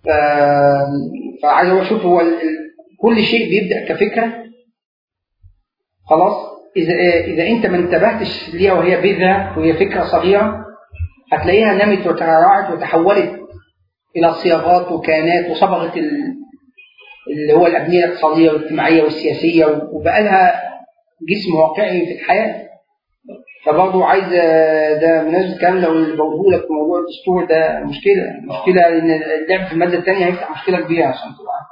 فعايز اقول شوف هو كل شيء بيبدا كفكره خلاص اذا اذا انت ما انتبهتش ليها وهي بذره وهي فكره صغيره هتلاقيها نمت وترعرعت وتحولت الى صياغات وكيانات وصبغت اللي هو الابنيه الاقتصاديه والاجتماعيه والسياسيه وبقى لها جسم واقعي في الحياه فبرضه عايز ده بمناسبه الكلام لو اللي بقوله لك في موضوع الدستور ده مشكله مشكله لان اللعب في الماده الثانيه هيفتح مشكله كبيره عشان تبقى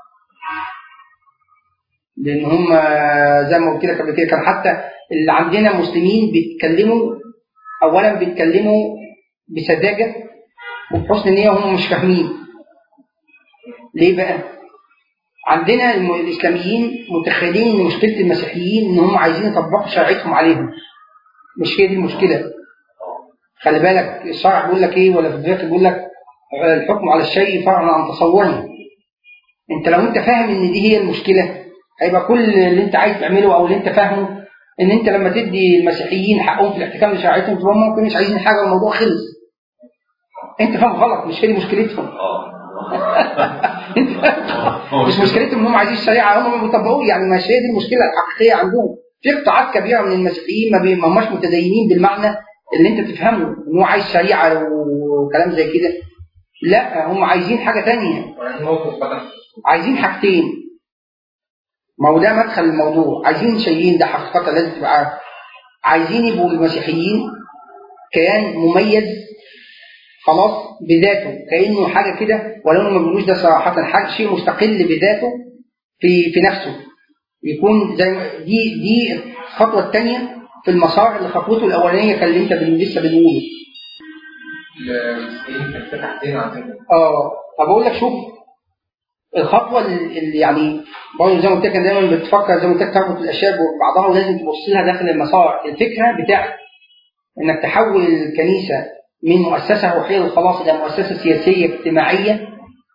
لان هم زي ما قلت لك قبل كده كان حتى اللي عندنا مسلمين بيتكلموا اولا بيتكلموا بسذاجه وبحسن نيه وهم مش فاهمين ليه بقى؟ عندنا الاسلاميين متخيلين ان مشكله المسيحيين ان هم عايزين يطبقوا شرعيتهم عليهم مش هي دي المشكله خلي بالك الشرع بيقول لك ايه ولا في الفقه بيقول لك الحكم على الشيء فرع عن تصوره انت لو انت فاهم ان دي هي المشكله هيبقى كل اللي انت عايز تعمله او اللي انت فاهمه ان انت لما تدي المسيحيين حقهم في الاحتكام لشرعيتهم تبقى ممكن مش عايزين حاجه والموضوع خلص انت فاهم غلط مش هي دي مشكلتهم مش مشكلتهم ان هم عايزين الشريعه هم بيطبقوه يعني مش هي دي المشكله الحقيقيه عندهم في قطاعات كبيره من المسيحيين ما هماش متدينين بالمعنى اللي انت تفهمه ان هو عايز شريعه وكلام زي كده لا هم عايزين حاجه ثانيه عايزين حاجتين ما هو ده مدخل الموضوع عايزين شيئين ده حقيقه لازم تبقى عارف عايزين يبقوا المسيحيين كيان مميز خلاص بذاته كانه حاجه كده ولو ما بيقولوش ده صراحه حاجه شيء مستقل بذاته في في نفسه يكون زي دي دي الخطوه الثانيه في المسار اللي خطوته الاولانيه كان اللي انت لسه بنقوله اه فبقول لك شوف الخطوه اللي يعني برضه زي ما قلت لك دايما بتفكر زي ما قلت لك تربط الاشياء ببعضها ولازم تبص لها داخل المسار الفكره بتاعت انك تحول الكنيسه من مؤسسه روحيه للخلاص الى مؤسسه سياسيه اجتماعيه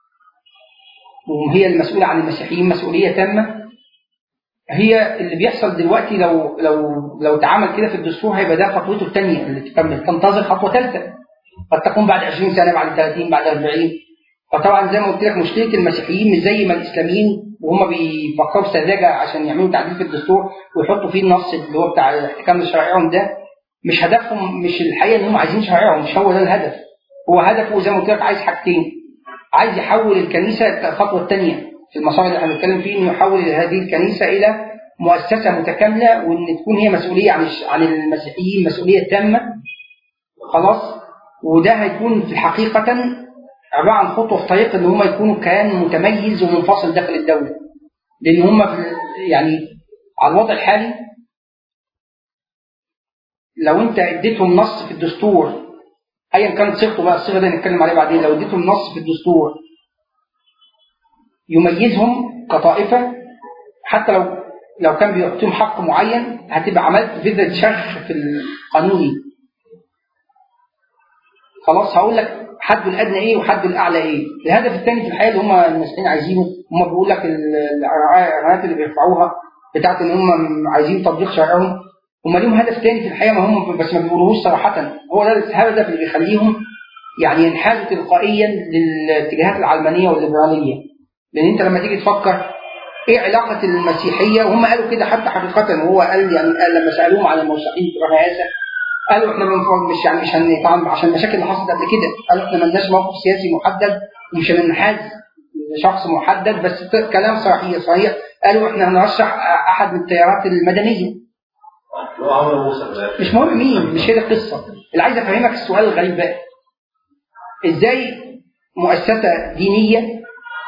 وهي المسؤوله عن المسيحيين مسؤوليه تامه هي اللي بيحصل دلوقتي لو لو لو اتعمل كده في الدستور هيبقى ده خطوته الثانيه اللي تكمل تنتظر خطوه ثالثه قد تكون بعد 20 سنه بعد 30 بعد 40 فطبعا زي ما قلت لك مشكله المسيحيين مش زي ما الاسلاميين وهم بيفكروا سذاجه عشان يعملوا تعديل في الدستور ويحطوا فيه النص اللي هو بتاع الاحتكام لشرائعهم ده مش هدفهم مش الحقيقه ان هم عايزين شرائعهم مش هو ده الهدف هو هدفه زي ما قلت لك عايز حاجتين عايز يحول الكنيسه الخطوه الثانيه في المسار اللي احنا بنتكلم فيه انه يحول هذه الكنيسه الى مؤسسه متكامله وان تكون هي مسؤوليه عن عن المسيحيين مسؤوليه تامه خلاص وده هيكون في حقيقه عباره عن خطوه في طريق ان هم يكونوا كيان متميز ومنفصل داخل الدوله لان هم يعني على الوضع الحالي لو انت اديتهم نص في الدستور ايا كانت صيغته بقى الصيغه دي هنتكلم عليها بعدين لو اديتهم نص في الدستور يميزهم كطائفه حتى لو لو كان بيعطيهم حق معين هتبقى عملت فكره شرخ في القانوني خلاص هقول لك حد الادنى ايه وحد الاعلى ايه الهدف الثاني في الحياه اللي هم المسيحيين عايزينه هم بيقول لك الاعلانات اللي بيرفعوها بتاعت ان هم عايزين تطبيق شرعهم هم ليهم هدف ثاني في الحياه ما هم بس ما بيقولوهوش صراحه هو ده الهدف اللي بيخليهم يعني ينحازوا تلقائيا للاتجاهات العلمانيه والليبراليه لان انت لما تيجي تفكر ايه علاقه المسيحيه وهم قالوا كده حتى حقيقه وهو قال يعني قال لما سالوهم عن الموسيقيين في الرئاسه قالوا احنا مش يعني مش هن طبعا عشان المشاكل اللي حصلت قبل كده قالوا احنا مالناش موقف سياسي محدد ومش هننحاز لشخص محدد بس كلام صحيح صحيح قالوا احنا هنرشح احد من التيارات المدنيه مش مهم مين مش هي دي القصه اللي عايز افهمك السؤال الغريب بقى ازاي مؤسسه دينيه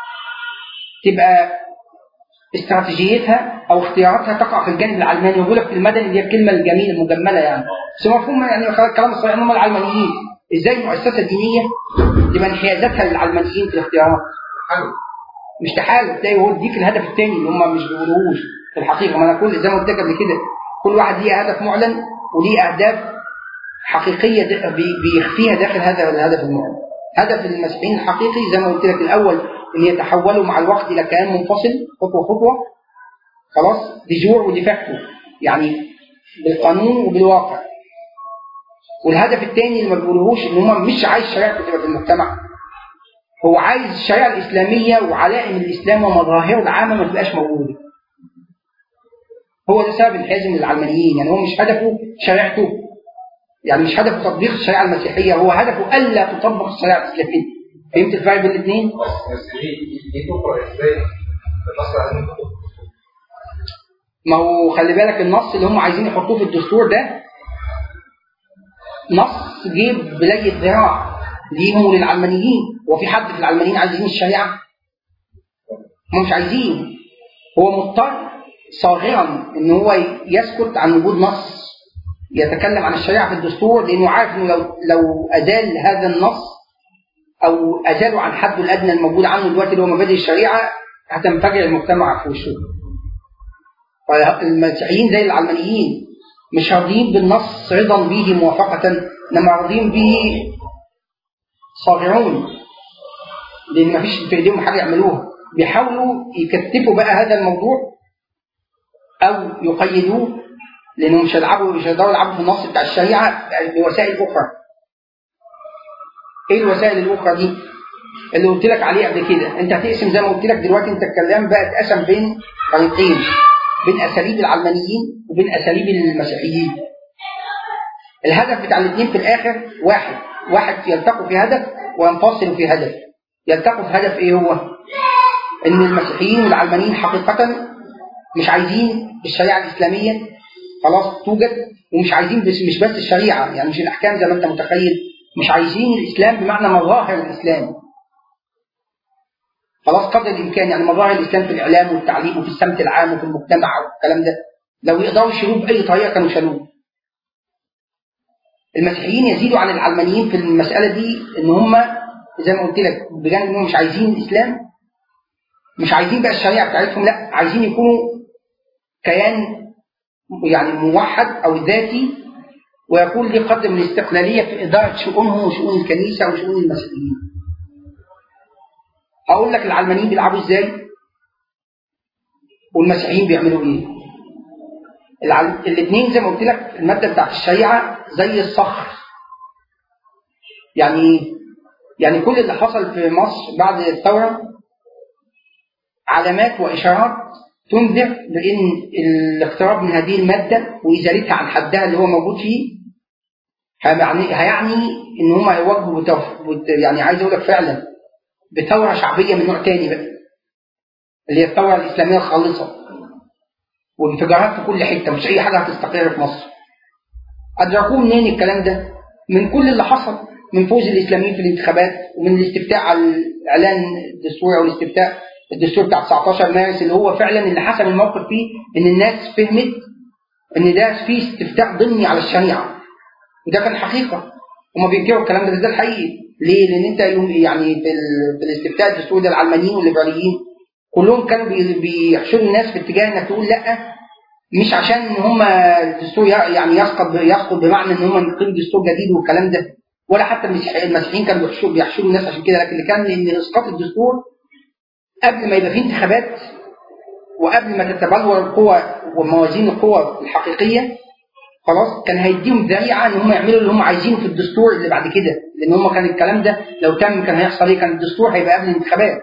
تبقى استراتيجيتها او اختياراتها تقع في الجانب العلماني ويقول لك في المدني اللي هي الكلمه الجميله المجمله يعني بس مفهوم يعني الكلام الصحيح هم العلمانيين ازاي مؤسسه دينيه تبقى انحيازاتها للعلمانيين في الاختيارات مش تحالف تلاقي هو يديك الهدف الثاني اللي هم مش بيقولوهوش في الحقيقه ما انا كل زي ما قلت لك قبل كده كل واحد ليه هدف معلن وليه اهداف حقيقيه بيخفيها داخل هذا الهدف المعلن هدف المسيحيين الحقيقي زي ما قلت لك الاول ان يتحولوا مع الوقت الى كيان منفصل خطوه خطوه خلاص دي جور ودي فاكتو يعني بالقانون وبالواقع والهدف الثاني اللي ما بيقولوهوش ان هم مش عايز شريعه تبقى في المجتمع هو عايز الشريعة الإسلامية وعلائم الإسلام ومظاهره العامة ما تبقاش موجودة هو ده سبب الحزم للعلمانيين يعني هو مش هدفه شريعته يعني مش هدفه تطبيق الشريعة المسيحية هو هدفه ألا تطبق الشريعة الإسلامية فهمت الفرق بين الاثنين؟ بس دي دي تقرا ازاي؟ النص عايزين ما هو خلي بالك النص اللي هم عايزين يحطوه في الدستور ده نص جيب بلاي ذراع ليهم وللعلمانيين وفي حد في العلمانيين عايزين الشريعة هم مش عايزين هو مضطر صاغرا ان هو يسكت عن وجود نص يتكلم عن الشريعة في الدستور لانه عارف انه لو لو ازال هذا النص او ازاله عن حده الادنى الموجود عنه دلوقتي اللي هو مبادئ الشريعة هتنفجر المجتمع في وشه فالمسيحيين زي العلمانيين مش راضيين بالنص رضا به موافقة انما راضيين به صاغرون لان مفيش في ايديهم حاجه يعملوها بيحاولوا يكتفوا بقى هذا الموضوع او يقيدوه لانهم مش هيلعبوا مش هيقدروا يلعبوا في النص بتاع الشريعه بوسائل اخرى ايه الوسائل الاخرى دي اللي قلت لك عليه قبل كده انت هتقسم زي ما قلت لك دلوقتي انت الكلام بقى اتقسم بين طريقين بين اساليب العلمانيين وبين اساليب المسيحيين الهدف بتاع الاثنين في الاخر واحد واحد يلتقوا في هدف وينفصلوا في هدف يلتقوا في هدف ايه هو ان المسيحيين والعلمانيين حقيقة مش عايزين الشريعة الإسلامية خلاص توجد ومش عايزين بس مش بس الشريعة يعني مش الأحكام زي ما أنت متخيل مش عايزين الإسلام بمعنى مظاهر الإسلام خلاص قدر الإمكان يعني مظاهر الإسلام في الإعلام والتعليم وفي السمت العام وفي المجتمع والكلام ده لو يقدروا يشيلوه بأي طريقة كانوا شالوه المسيحيين يزيدوا عن العلمانيين في المسألة دي إن هم زي ما قلت لك بجانب إنهم مش عايزين الإسلام مش عايزين بقى الشريعة بتاعتهم لا عايزين يكونوا كيان يعني موحد أو ذاتي ويكون ليه قدر من الاستقلالية في إدارة شؤونهم وشؤون الكنيسة وشؤون المسيحيين هقول لك العلمانيين بيلعبوا ازاي والمسيحيين بيعملوا ايه الاثنين زي ما قلت لك المادة بتاعت الشريعة زي الصخر يعني يعني كل اللي حصل في مصر بعد الثورة علامات وإشارات تنذر بأن الاقتراب من هذه المادة وإزالتها عن حدها اللي هو موجود فيه هيعني, هيعني إن هم هيواجهوا بتوف... يعني عايز أقول لك فعلا بثورة شعبية من نوع تاني بقى اللي هي الثورة الإسلامية الخالصة وانفجارات في كل حتة مش أي حاجة هتستقر في مصر أدركوه منين الكلام ده؟ من كل اللي حصل من فوز الإسلاميين في الانتخابات ومن الاستفتاء على الإعلان الدستوري أو الاستفتاء الدستور بتاع 19 مارس اللي هو فعلا اللي حسم الموقف فيه إن الناس فهمت إن ده فيه استفتاء ضمني على الشريعة وده كان حقيقة هما بينكروا الكلام ده بس ده الحقيقي ليه؟ لأن أنت يعني في, في الاستفتاء الدستوري ده العلمانيين والليبراليين كلهم كانوا بيحشروا الناس في اتجاه انك تقول لا مش عشان ان هم الدستور يعني يسقط يسقط بمعنى ان هم يقيموا دستور جديد والكلام ده ولا حتى المسيحيين كانوا بيحشروا بيحشروا الناس عشان كده لكن اللي كان ان اسقاط الدستور قبل ما يبقى فيه انتخابات وقبل ما تتبلور القوى وموازين القوى الحقيقيه خلاص كان هيديهم ذريعه ان هم يعملوا اللي هم عايزينه في الدستور اللي بعد كده لان هم كان الكلام ده لو تم كان هيحصل ايه كان الدستور هيبقى قبل الانتخابات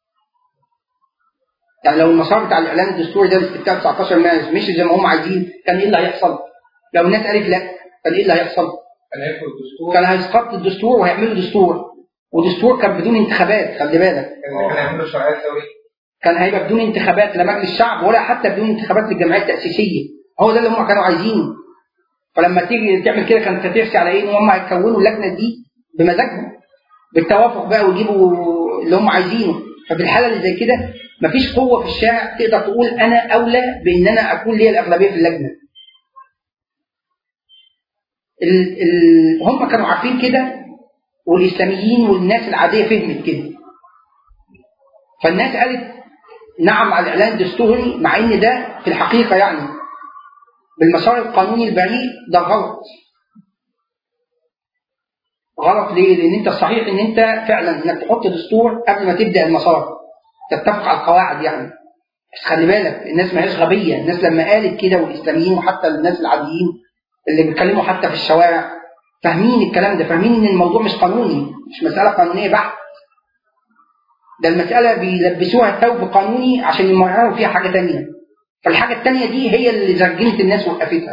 يعني لو المسار بتاع الاعلان الدستوري ده الاستفتاء 19 مارس مشي زي ما هم عايزين كان ايه اللي هيحصل؟ لو الناس قالت لا كان ايه اللي هيحصل؟ كان هياكل الدستور كان هيسقط الدستور وهيعملوا دستور ودستور كان بدون انتخابات خلي بالك كان هيعملوا شرعيه ثوريه كان هيبقى بدون انتخابات لمجلس الشعب ولا حتى بدون انتخابات للجمعيه التاسيسيه هو ده اللي هم كانوا عايزينه فلما تيجي تعمل كده كانت هترسي على ايه ان هم هيكونوا اللجنه دي بمزاجهم بالتوافق بقى ويجيبوا اللي هم عايزينه ففي الحاله اللي زي كده مفيش قوه في الشارع تقدر تقول انا اولى بان انا اكون ليا الاغلبيه في اللجنه ال ال هم كانوا عارفين كده والاسلاميين والناس العاديه فهمت كده فالناس قالت نعم على الاعلان الدستوري مع ان ده في الحقيقه يعني بالمسار القانوني البريء ده غلط غلط ليه؟ لان انت الصحيح ان انت فعلا انك تحط دستور قبل ما تبدا المسار تتفق على القواعد يعني بس خلي بالك الناس ما هيش غبيه الناس لما قالت كده والاسلاميين وحتى الناس العاديين اللي بيتكلموا حتى في الشوارع فاهمين الكلام ده فاهمين ان الموضوع مش قانوني مش مساله قانونيه بحت ده المسألة بيلبسوها ثوب قانوني عشان يمرروا فيها حاجة تانية فالحاجة التانية دي هي اللي زرجنت الناس وقفتها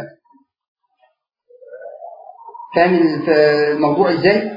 فاهم الموضوع ازاي؟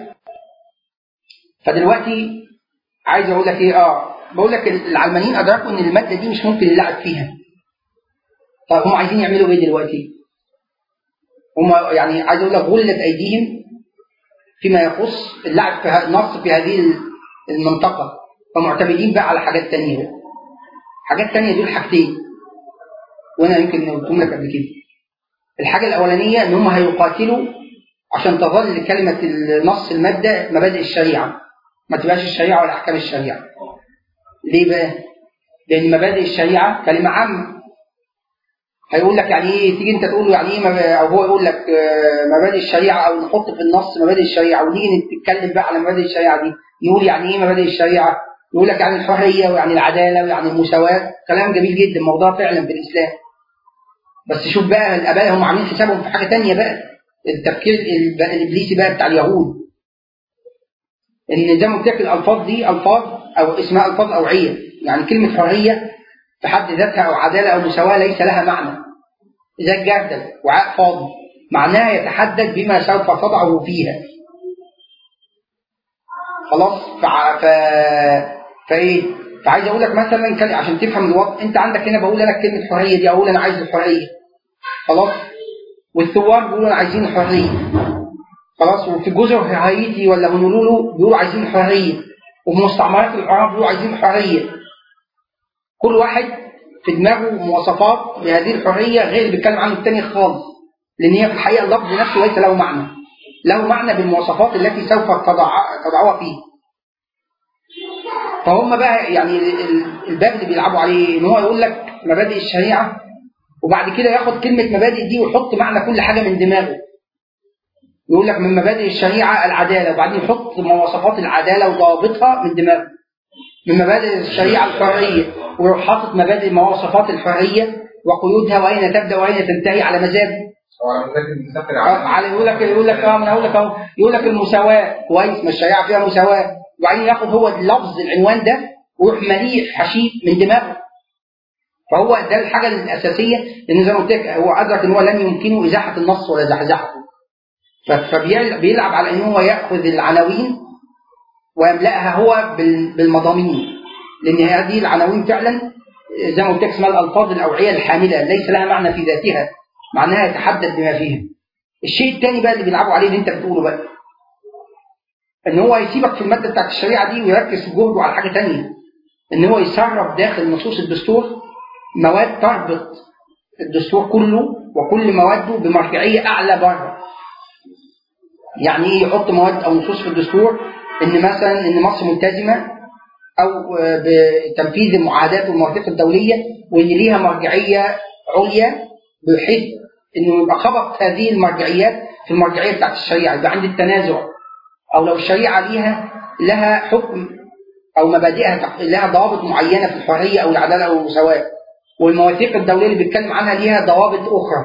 فدلوقتي عايز اقول لك ايه اه بقول لك العلمانيين ادركوا ان الماده دي مش ممكن اللعب فيها طب هم عايزين يعملوا ايه دلوقتي؟ هم يعني عايز اقول لك غلت ايديهم فيما يخص اللعب في النص في هذه المنطقه فمعتمدين بقى على حاجات تانية بقى. حاجات تانية دول حاجتين وانا يمكن قلتهم لك قبل كده الحاجه الاولانيه ان هم هيقاتلوا عشان تظل كلمه نص الماده مبادئ الشريعه ما تبقاش الشريعه ولا احكام الشريعه ليه بقى؟ لان مبادئ الشريعه كلمه عامه هيقول لك يعني ايه تيجي انت تقول له يعني ايه او هو يقول لك مبادئ الشريعه او نحط في النص مبادئ الشريعه ونيجي نتكلم بقى على مبادئ الشريعه دي يقول يعني ايه مبادئ الشريعه يقول لك يعني الحريه ويعني العداله ويعني المساواه كلام جميل جدا موضوع فعلا في الاسلام بس شوف بقى الاباء هم عاملين حسابهم في حاجه ثانيه بقى التفكير الابليسي بقى بتاع اليهود ان زي ما قلت لك الالفاظ دي الفاظ او اسمها الفاظ اوعيه يعني كلمه حريه في حد ذاتها او عداله او مساواه ليس لها معنى زي الجردل وعاء فاضي معناها يتحدد بما سوف تضعه فيها خلاص فع... ف... فايه فعايز اقول لك مثلا عشان تفهم الوضع انت عندك هنا بقول انا كلمه حريه دي اقول انا عايز الحريه خلاص والثوار بيقولوا انا عايزين الحريه خلاص وفي جزر هايتي ولا هونولولو بيقولوا عايزين حريه وفي مستعمرات العرب بيقولوا عايزين حريه كل واحد في دماغه مواصفات لهذه الحريه غير اللي بيتكلم عنه الثاني خالص لان هي في الحقيقه اللفظ نفسه ليس له معنى له معنى بالمواصفات التي سوف تضعها فيه فهم بقى يعني الباب اللي بيلعبوا عليه ان هو يقول لك مبادئ الشريعه وبعد كده ياخد كلمه مبادئ دي ويحط معنى كل حاجه من دماغه يقول لك من مبادئ الشريعه العداله وبعدين يحط مواصفات العداله وضوابطها من دماغه من مبادئ الشريعه الحريه ويروح حاطط مبادئ مواصفات الحريه وقيودها واين تبدا واين تنتهي على مزاجه على يقول لك يقول لك اه انا اقول لك اهو يقول لك المساواه كويس ما الشريعه فيها مساواه وبعدين ياخد هو اللفظ العنوان ده ويروح مليء حشيد من دماغه فهو ده الحاجه الاساسيه لان زي ما قلت لك هو ادرك ان هو لن يمكنه ازاحه النص ولا زحزحه فبيلعب على ان هو ياخذ العناوين ويملاها هو بالمضامين لان هذه العناوين فعلا زي ما قلت لك اسمها الالفاظ الاوعيه الحامله ليس لها معنى في ذاتها معناها يتحدد بما فيها الشيء الثاني بقى اللي بيلعبوا عليه اللي انت بتقوله بقى ان هو يسيبك في الماده بتاعت الشريعه دي ويركز جهده على حاجه ثانيه ان هو يسرب داخل نصوص الدستور مواد تربط الدستور كله وكل مواده بمرجعيه اعلى بره يعني ايه يحط مواد او نصوص في الدستور ان مثلا ان مصر ملتزمه او بتنفيذ المعاهدات والمواثيق الدوليه وان ليها مرجعيه عليا بحيث انه يبقى خبط هذه المرجعيات في المرجعيه بتاعت الشريعه يبقى عند التنازع او لو الشريعه ليها لها حكم او مبادئها لها ضوابط معينه في الحريه او العداله او المساواه والمواثيق الدوليه اللي بيتكلم عنها ليها ضوابط اخرى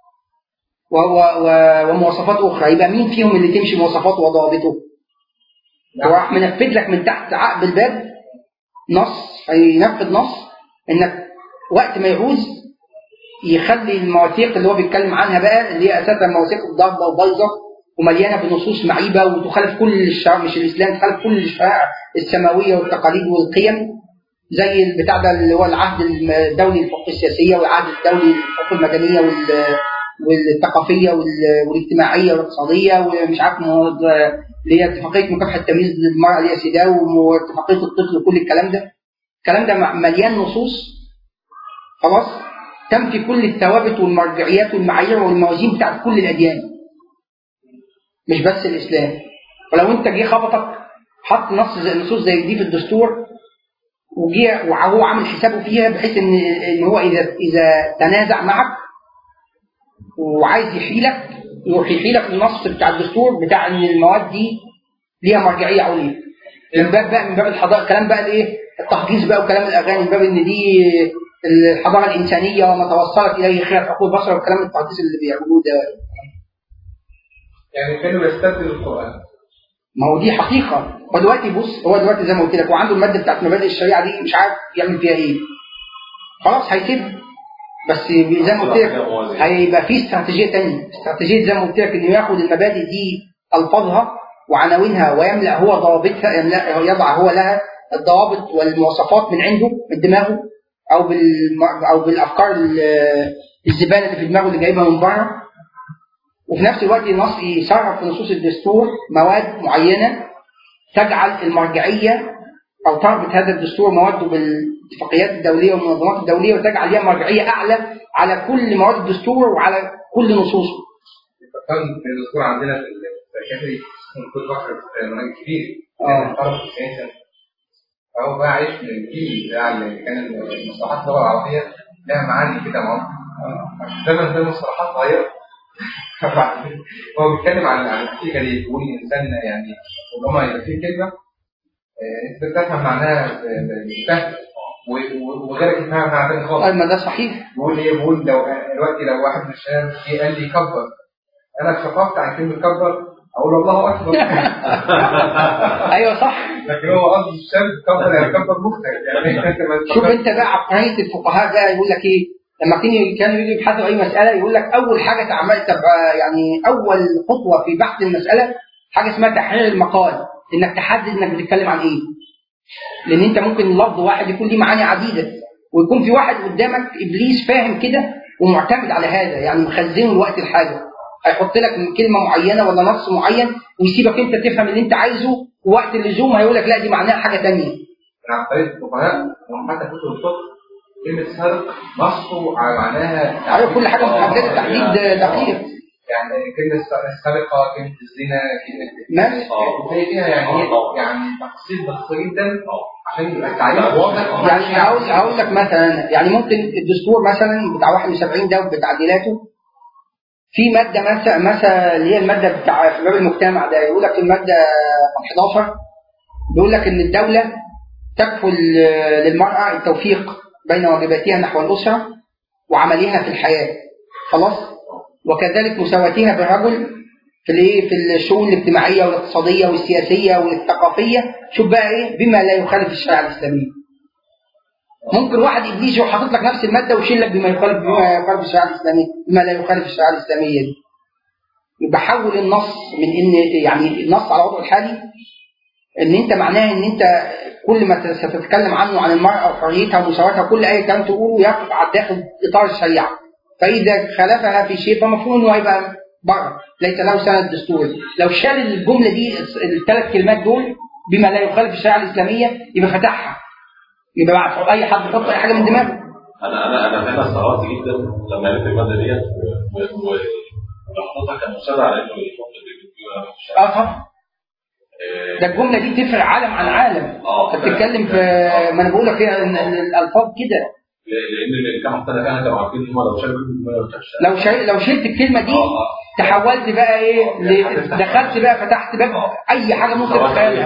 ومواصفات اخرى يبقى مين فيهم اللي تمشي مواصفاته وضوابطه؟ هو راح منفذ لك من تحت عقب الباب نص هينفذ نص انك وقت ما يعوز يخلي المواثيق اللي هو بيتكلم عنها بقى اللي هي اساسا مواثيق ضابه وبايظه ومليانه بنصوص معيبه وتخالف كل الشرع مش الاسلام تخالف كل الشرائع السماويه والتقاليد والقيم زي البتاع ده اللي هو العهد الدولي للحقوق السياسيه والعهد الدولي للحقوق المدنيه والثقافيه والاجتماعيه والاقتصاديه ومش عارف اللي هي اتفاقيه مكافحه التمييز للمراه اللي هي سيداو واتفاقيه الطفل وكل الكلام ده الكلام ده مليان نصوص خلاص تنفي كل الثوابت والمرجعيات والمعايير والموازين بتاعت كل الاديان مش بس الاسلام فلو انت جه خبطك حط نص زي نصوص زي دي في الدستور وجه وهو عامل حسابه فيها بحيث ان ان هو اذا اذا تنازع معك وعايز يحيلك يروح يحيلك النص بتاع الدستور بتاع ان المواد دي ليها مرجعيه عليا من باب بقى من باب الحضاره كلام بقى الايه التحديث بقى وكلام الاغاني من باب ان دي الحضاره الانسانيه وما توصلت اليه خير حقوق البشر والكلام التحديث اللي بيعملوه ده يعني كانوا يستبدل القران ما هو دي حقيقة هو دلوقتي بص هو دلوقتي زي ما قلت لك هو عنده المادة بتاعت مبادئ الشريعة دي مش عارف يعمل فيها ايه خلاص هيسيب بس زي ما قلت لك هيبقى في استراتيجية تانية استراتيجية زي ما قلت لك انه ياخد المبادئ دي ألفاظها وعناوينها ويملأ هو ضوابطها يملأ يضع هو لها الضوابط والمواصفات من عنده من دماغه او بال او بالافكار ال- الزباله اللي في دماغه اللي جايبها من بره وفي نفس الوقت النص يصرف في نصوص الدستور مواد معينه تجعل المرجعيه او تربط هذا الدستور مواده بالاتفاقيات الدوليه والمنظمات الدوليه وتجعل ليها مرجعيه اعلى على كل مواد الدستور وعلى كل نصوصه. كان في الدكتور عندنا في السكاتري كل واحد في منهج كبير آه. كان طرف 90 سنه فهو بقى عايش من الجيل بتاع اللي كان المصطلحات اللغه العربيه لها معاني كده معاهم زمن ده المصطلحات اتغيرت فبعدين هو بيتكلم عن عن الحقيقه دي بيقول الانسان يعني ربما يبقى فيه كلمه آه، انت بتفهم معناها ب- ب- بفهم و- و- وغيرك يفهم معناها تاني خالص طيب ما ده صحيح بقول ايه بقول لو دلوقتي لو واحد من الشباب جه قال لي كبر انا اتشققت عن كلمه كبر اقول له الله اكبر ايوه صح لكن هو قصد الشاب كبر يعني كبر مختلف يعني انت ما شوف تفكرش- انت بقى عبقريه الفقهاء بقى يقول لك ايه لما كانوا كانوا يجوا يبحثوا اي مساله يقول لك اول حاجه تعمل تبقى يعني اول خطوه في بحث المساله حاجه اسمها تحرير المقال انك تحدد انك بتتكلم عن ايه لان انت ممكن لفظ واحد يكون ليه معاني عديده ويكون في واحد قدامك ابليس فاهم كده ومعتمد على هذا يعني مخزنه لوقت الحاجه هيحط لك كلمه معينه ولا نص معين ويسيبك انت تفهم اللي انت عايزه ووقت اللزوم هيقول لك لا دي معناها حاجه ثانيه من عبقريه الفقهاء هم حتى كتب الفقه كلمه سرق نصوا على معناها ايوه كل حاجه محدده تحديد دقيق يعني كلمه السرقه كلمه الزنا كلمه ماشي وهي فيها يعني ايه يعني تفاصيل دقيقه جدا عشان يبقى التعريف واضح يعني هقول هقول لك مثلا يعني ممكن الدستور مثلا بتاع 71 ده بتعديلاته في ماده مثلا مثلا اللي هي الماده بتاع في باب المجتمع ده يقول لك في الماده 11 بيقول لك ان الدوله تكفل للمراه التوفيق بين واجباتها نحو الاسره وعملها في الحياه خلاص وكذلك مساواتها بالرجل في الايه في الشؤون الاجتماعيه والاقتصاديه والسياسيه والثقافيه شوف بقى ايه بما لا يخالف الشريعه الاسلاميه ممكن واحد ابليس يروح حاطط لك نفس الماده ويشيل لك بما يخالف بما يخالف الشريعه الاسلاميه بما لا يخالف الشريعه الاسلاميه دي يبقى حول النص من ان يعني النص على وضعه الحالي ان انت معناه ان انت كل ما ستتكلم عنه عن المراه وحريتها ومساواتها وكل اي كلام تقوله يقع داخل اطار الشريعه فاذا خالفها في شيء فمفروض انه هيبقى بره ليس له سند دستوري لو شال الجمله دي الثلاث كلمات دول بما لا يخالف الشريعه الاسلاميه يبقى فتحها يبقى بعد اي حد يحط اي حاجه من دماغه انا انا انا هنا استغربت جدا لما قريت الماده ديت و- و- وحضرتك كان مصر على انه يحط الفيديو في الشارع. اه طبعا آه، ده الجمله دي تفرق عالم عن عالم اه انت بتتكلم في ما انا بقول لك فيها ان إن الالفاظ كده لان اللي كانوا سنه كانوا كانوا عارفين ان هم لو شالوا الفيديو ما يفتحش لو شي... لو شلت الكلمه دي تحولت بقى ايه ل... دخلت بقى فتحت باب اي حاجه ممكن تتخيلها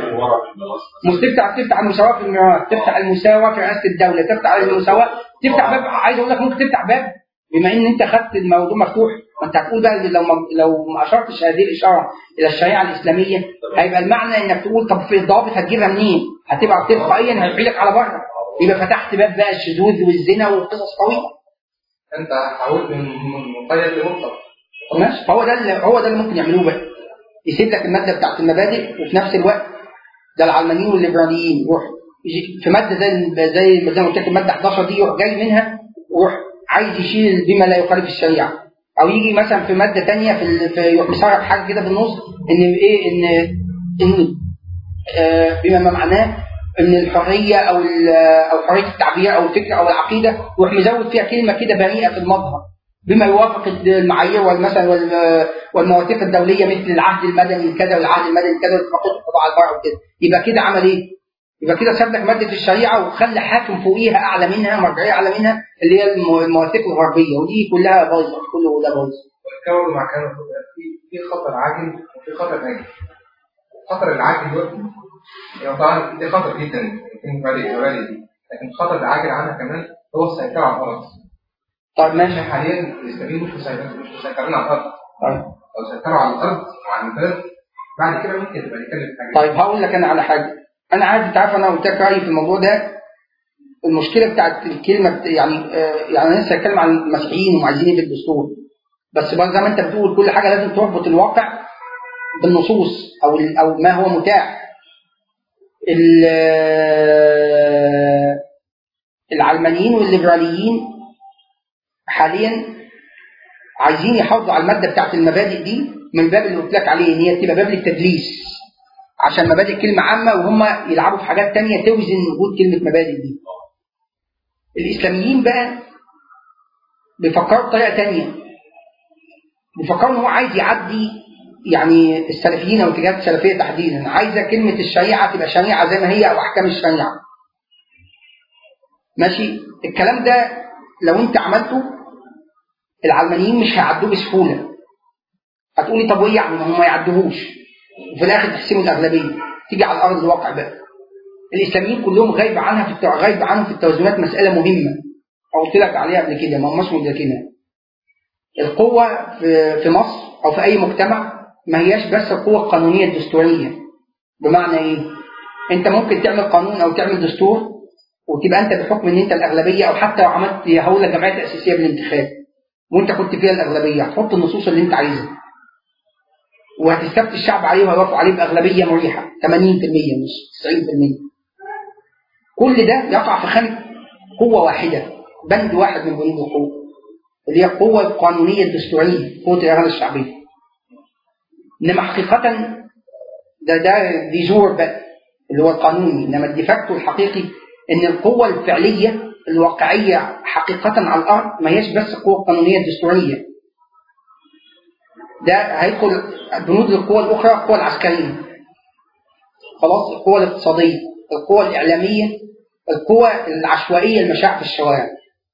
مش تفتح تفتح المساواه في الميراث تفتح المساواه في رئاسه الدوله تفتح المساواه تفتح باب عايز اقول لك ممكن تفتح باب بما ان انت خدت الموضوع مفتوح ما انت هتقول بقى لو ما لو ما اشرتش هذه الاشاره الى الشريعه الاسلاميه هيبقى المعنى انك تقول طب في الضوابط هتجيبها منين؟ هتبقى تلقائيا هيبعدك على بره يبقى فتحت باب بقى الشذوذ والزنا وقصص طويله انت حاولت من من مقيد لمطلق ماشي فهو ده اللي هو ده اللي ممكن يعملوه بقى يسيب لك الماده بتاعت المبادئ وفي نفس الوقت ده العلمانيين والليبراليين يروح يجي في ماده زي زي زي ما قلت لك الماده 11 دي يروح جاي منها ويروح عايز يشيل بما لا يخالف الشريعه او يجي مثلا في ماده ثانيه في ال- في يروح مسرب حاجه كده في النص ان ايه ان ان آه، بما ما معناه ان الحريه او ال- او حريه التعبير او الفكر او العقيده يروح مزود فيها كلمه كده بريئه في المظهر بما يوافق المعايير والمثل وال- والمواثيق الدوليه مثل العهد المدني كذا والعهد المدني كذا واتفاقيه القضاء على البر وكده يبقى كده عمل ايه؟ يبقى كده ساب لك ماده الشريعه وخلى حاكم فوقيها اعلى منها مرجعيه اعلى منها اللي هي الم- المواثيق الغربيه ودي كلها بايظه كله ده بايظ والكون مع كلام في في خطر عاجل وفي خطر آجل الخطر العاجل دلوقتي يعني طبعا دي خطر جدا يمكن بالي بالي دي لكن الخطر العاجل عنها كمان هو السيطرة على الأرض طيب ماشي احنا حاليا الإسلاميين مش مسيطرين مش مسيطرين على الأرض طيب لو سيطروا على الأرض وعلى البلد بعد كده ممكن نبقى نتكلم في حاجه طيب هقول لك انا على حاجه انا عارف انت عارف انا قلت لك رايي في الموضوع ده المشكله بتاعت الكلمه بت... يعني آه يعني انا لسه هتكلم عن المسيحيين وعايزين ايه في الدستور بس برضه زي ما انت بتقول كل حاجه لازم تربط الواقع بالنصوص او ال- او ما هو متاح ال- آه، العلمانيين والليبراليين حاليا عايزين يحافظوا على الماده بتاعت المبادئ دي من الباب اللي قلت لك عليه ان هي تبقى باب للتدليس عشان مبادئ كلمه عامه وهم يلعبوا في حاجات تانية توزن وجود كلمه مبادئ دي الاسلاميين بقى بيفكروا بطريقه تانية بيفكروا ان هو عايز يعدي يعني السلفيين او الاتجاهات السلفيه تحديدا عايزه كلمه الشريعه تبقى شريعه زي ما هي او احكام الشريعه ماشي الكلام ده لو انت عملته العلمانيين مش هيعدوه بسهوله هتقولي طب وايه يعني ما هم ما يعدوهوش وفي الاخر تحسموا الاغلبيه تيجي على ارض الواقع بقى الاسلاميين كلهم غايب عنها في التو... غايب عنهم في التوازنات مساله مهمه قلت لك عليها قبل كده ما هماش مدركينها القوه في في مصر او في اي مجتمع ما هياش بس القوه القانونيه الدستوريه بمعنى ايه انت ممكن تعمل قانون او تعمل دستور وتبقى انت بحكم ان انت الاغلبيه او حتى لو عملت هقول لك جمعيه تاسيسيه بالانتخاب وانت كنت فيها الاغلبيه هتحط النصوص اللي انت عايزها وهتستفتي الشعب عليه وهيوافقوا عليه باغلبيه مريحه 80% مش 90% كل ده يقع في خانه قوه واحده بند واحد من بنود القوه اللي هي القوه القانونيه الدستوريه قوه الاراده الشعبيه انما حقيقه ده ده دي جور بقى اللي هو القانوني انما الديفاكتو الحقيقي ان القوه الفعليه الواقعيه حقيقه على الارض ما هيش بس القوه القانونيه الدستوريه ده هيدخل بنود القوى الاخرى القوى العسكريه خلاص القوى الاقتصاديه القوى الاعلاميه القوى العشوائيه المشاع في الشوارع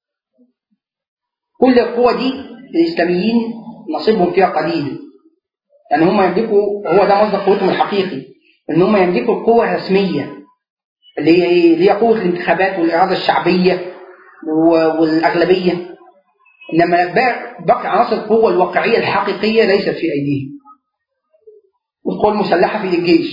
كل القوى دي الاسلاميين نصيبهم فيها قليل يعني هم يملكوا هو ده مصدر قوتهم الحقيقي ان هم يملكوا القوه الرسميه اللي هي ايه؟ اللي هي قوه الانتخابات والاراده الشعبيه و- والاغلبيه انما باقي باقي عناصر القوه الواقعيه الحقيقيه ليست في ايديهم والقوى المسلحه في ايد الجيش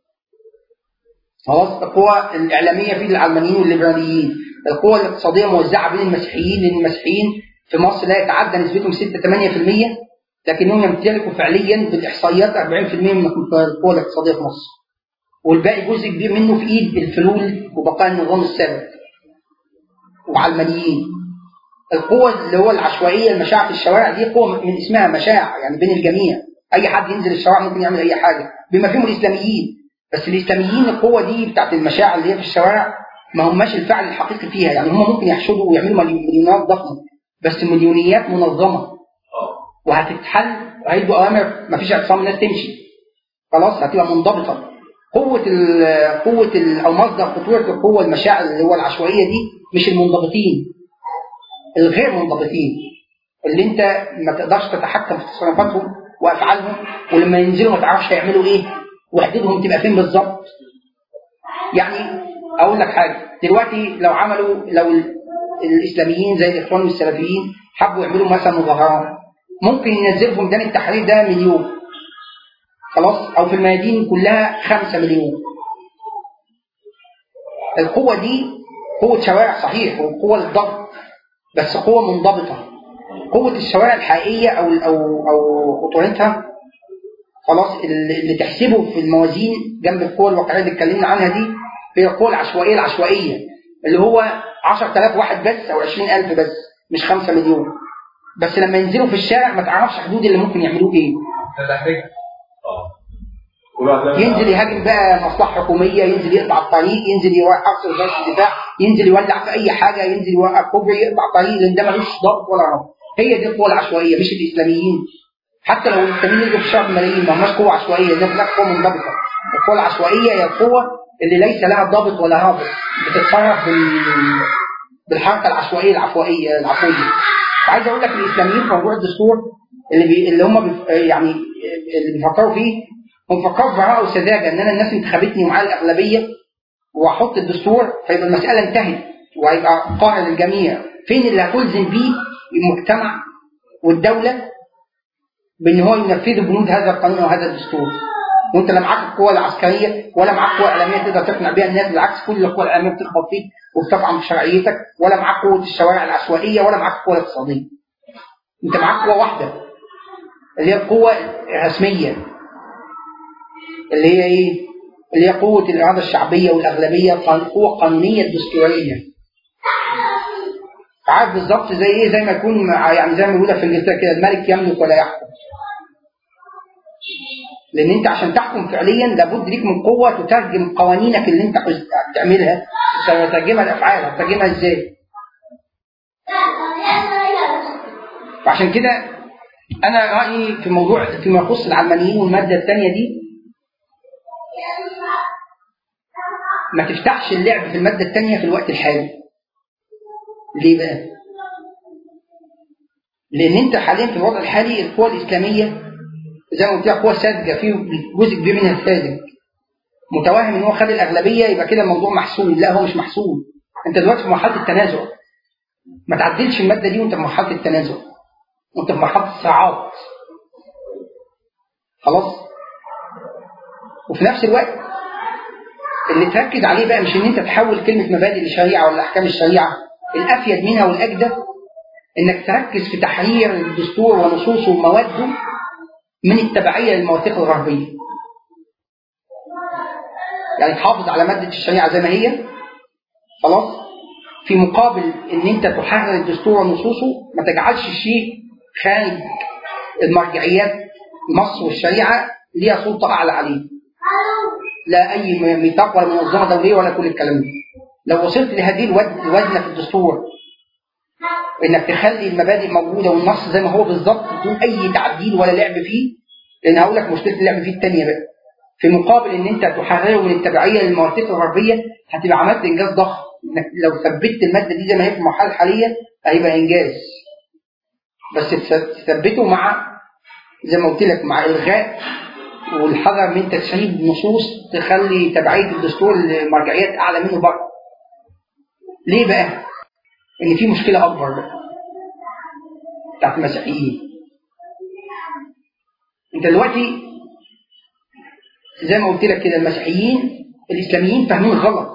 خلاص القوى الاعلاميه في ايد العلمانيين والليبراليين القوى الاقتصاديه موزعه بين المسيحيين لان المسيحيين في مصر لا يتعدى نسبتهم 6 8% لكنهم يمتلكوا فعليا بالاحصائيات 40% من القوى الاقتصاديه في مصر والباقي جزء كبير منه في ايد الفلول وبقاء النظام السابق وعلمانيين القوة اللي هو العشوائية المشاع في الشوارع دي قوة من اسمها مشاع يعني بين الجميع أي حد ينزل الشوارع ممكن يعمل أي حاجة بما فيهم الإسلاميين بس الإسلاميين القوة دي بتاعت المشاع اللي هي في الشوارع ما هماش الفعل الحقيقي فيها يعني هم ممكن يحشدوا ويعملوا مليون- مليونات ضخمة بس مليونيات منظمة اه وهتتحل وهيدوا أوامر مفيش اعتصام الناس تمشي خلاص هتبقى منضبطة قوة ال قوة ال أو مصدر خطورة القوة المشاعر اللي هو العشوائية دي مش المنضبطين الغير منضبطين اللي انت ما تقدرش تتحكم في تصرفاتهم وافعالهم ولما ينزلوا ما تعرفش هيعملوا ايه وحدتهم تبقى فين بالظبط يعني اقول لك حاجه دلوقتي لو عملوا لو ال- الاسلاميين زي الاخوان والسلفيين حبوا يعملوا مثلا مظاهرات ممكن ينزلوا في ميدان التحرير ده مليون خلاص او في الميادين كلها خمسة مليون القوة دي قوة شوارع صحيح وقوة للضغط بس قوة منضبطة قوة الشوارع الحقيقية أو أو أو خطورتها خلاص اللي اللي تحسبه في الموازين جنب القوة الواقعية اللي اتكلمنا عنها دي هي القوة العشوائية العشوائية اللي هو 10000 واحد بس أو 20000 بس مش 5 مليون بس لما ينزلوا في الشارع ما تعرفش حدود اللي ممكن يعملوه ايه ده تحريك اه كل واحد يعمل- ينزل يهاجم بقى مصلحة حكومية ينزل يقطع الطريق ينزل يوقف وزارة الدفاع ينزل يولع في أي حاجة ينزل يوقف كوبري يقطع طريق لأن ده ملوش ضبط ولا ربط هي دي القوة العشوائية مش الإسلاميين حتى لو الإسلاميين يجوا في الشعب ملايين ما هماش قوة عشوائية ده هناك قوة منضبطة القوة العشوائية هي القوة اللي ليس لها ضابط ولا رابط بتتصرف بال... بالحركة العشوائية العفوائية العفوية عايز أقول لك الإسلاميين في موضوع الدستور اللي بي... اللي هم بيف... يعني اللي بيفكروا فيه هم بيفكروا ببراءة وسذاجة إن أنا الناس انتخبتني ومعايا الأغلبية وأحط الدستور فيبقى المسألة انتهت وهيبقى قاهر للجميع فين اللي هتلزم بيه المجتمع والدولة بأن هو ينفذ بنود هذا القانون وهذا الدستور وانت لا معاك القوة العسكرية ولا معاك قوة إعلامية تقدر تقنع بيها الناس بالعكس كل القوى الإعلامية بتخبط فيك وبتطعن في شرعيتك ولا معاك قوة الشوارع العشوائية ولا معاك القوة الاقتصادية انت معاك قوة واحدة اللي هي القوة الرسمية اللي هي ايه؟ اللي هي قوة الإرادة الشعبية والأغلبية القوة القانونية الدستورية عارف بالظبط زي ايه زي ما يكون يعني زي ما بيقولوا في انجلترا كده الملك يملك ولا يحكم لان انت عشان تحكم فعليا لابد ليك من قوه تترجم قوانينك اللي انت بتعملها تترجمها لافعال هتترجمها ازاي فعشان كده انا رايي في موضوع فيما يخص العلمانيين والماده الثانيه دي ما تفتحش اللعب في الماده الثانيه في الوقت الحالي ليه بقى؟ لان انت حاليا في الوضع الحالي القوى الاسلاميه زي ما قلت لك قوة ساذجة فيه جزء كبير منها ساذج متوهم ان هو خد الاغلبيه يبقى كده الموضوع محسوم لا هو مش محسوم انت دلوقتي في مرحله التنازع ما تعدلش الماده دي وانت في مرحله التنازع وانت في مرحله الصراعات خلاص وفي نفس الوقت اللي تركز عليه بقى مش ان انت تحول كلمه مبادئ لشريعه ولا احكام الشريعه الافيد منها والاجدى انك تركز في تحرير الدستور ونصوصه ومواده من التبعية للمواثيق الغربية يعني تحافظ على مادة الشريعة زي ما هي خلاص في مقابل ان انت تحرر الدستور ونصوصه ما تجعلش شيء خارج المرجعيات مصر والشريعة ليها سلطة أعلى عليه لا أي ميثاق ولا منظمة دولية ولا كل الكلام ده لو وصلت لهذه الوزنة في الدستور انك تخلي المبادئ موجودة والنص زي ما هو بالظبط بدون اي تعديل ولا لعب فيه لان هقول لك مشكلة اللعب فيه الثانية بقى في مقابل ان انت تحرره من التبعية للمواثيق الغربية هتبقى عملت انجاز ضخم انك لو ثبتت المادة دي زي ما هي في المرحلة الحالية هيبقى انجاز بس تثبته مع زي ما قلت لك مع الغاء والحذر من تسريب نصوص تخلي تبعية الدستور للمرجعيات اعلى منه بره ليه بقى؟ ان في مشكلة اكبر بقى بتاعت المسيحيين انت دلوقتي زي ما قلت لك كده المسيحيين الاسلاميين فاهمين غلط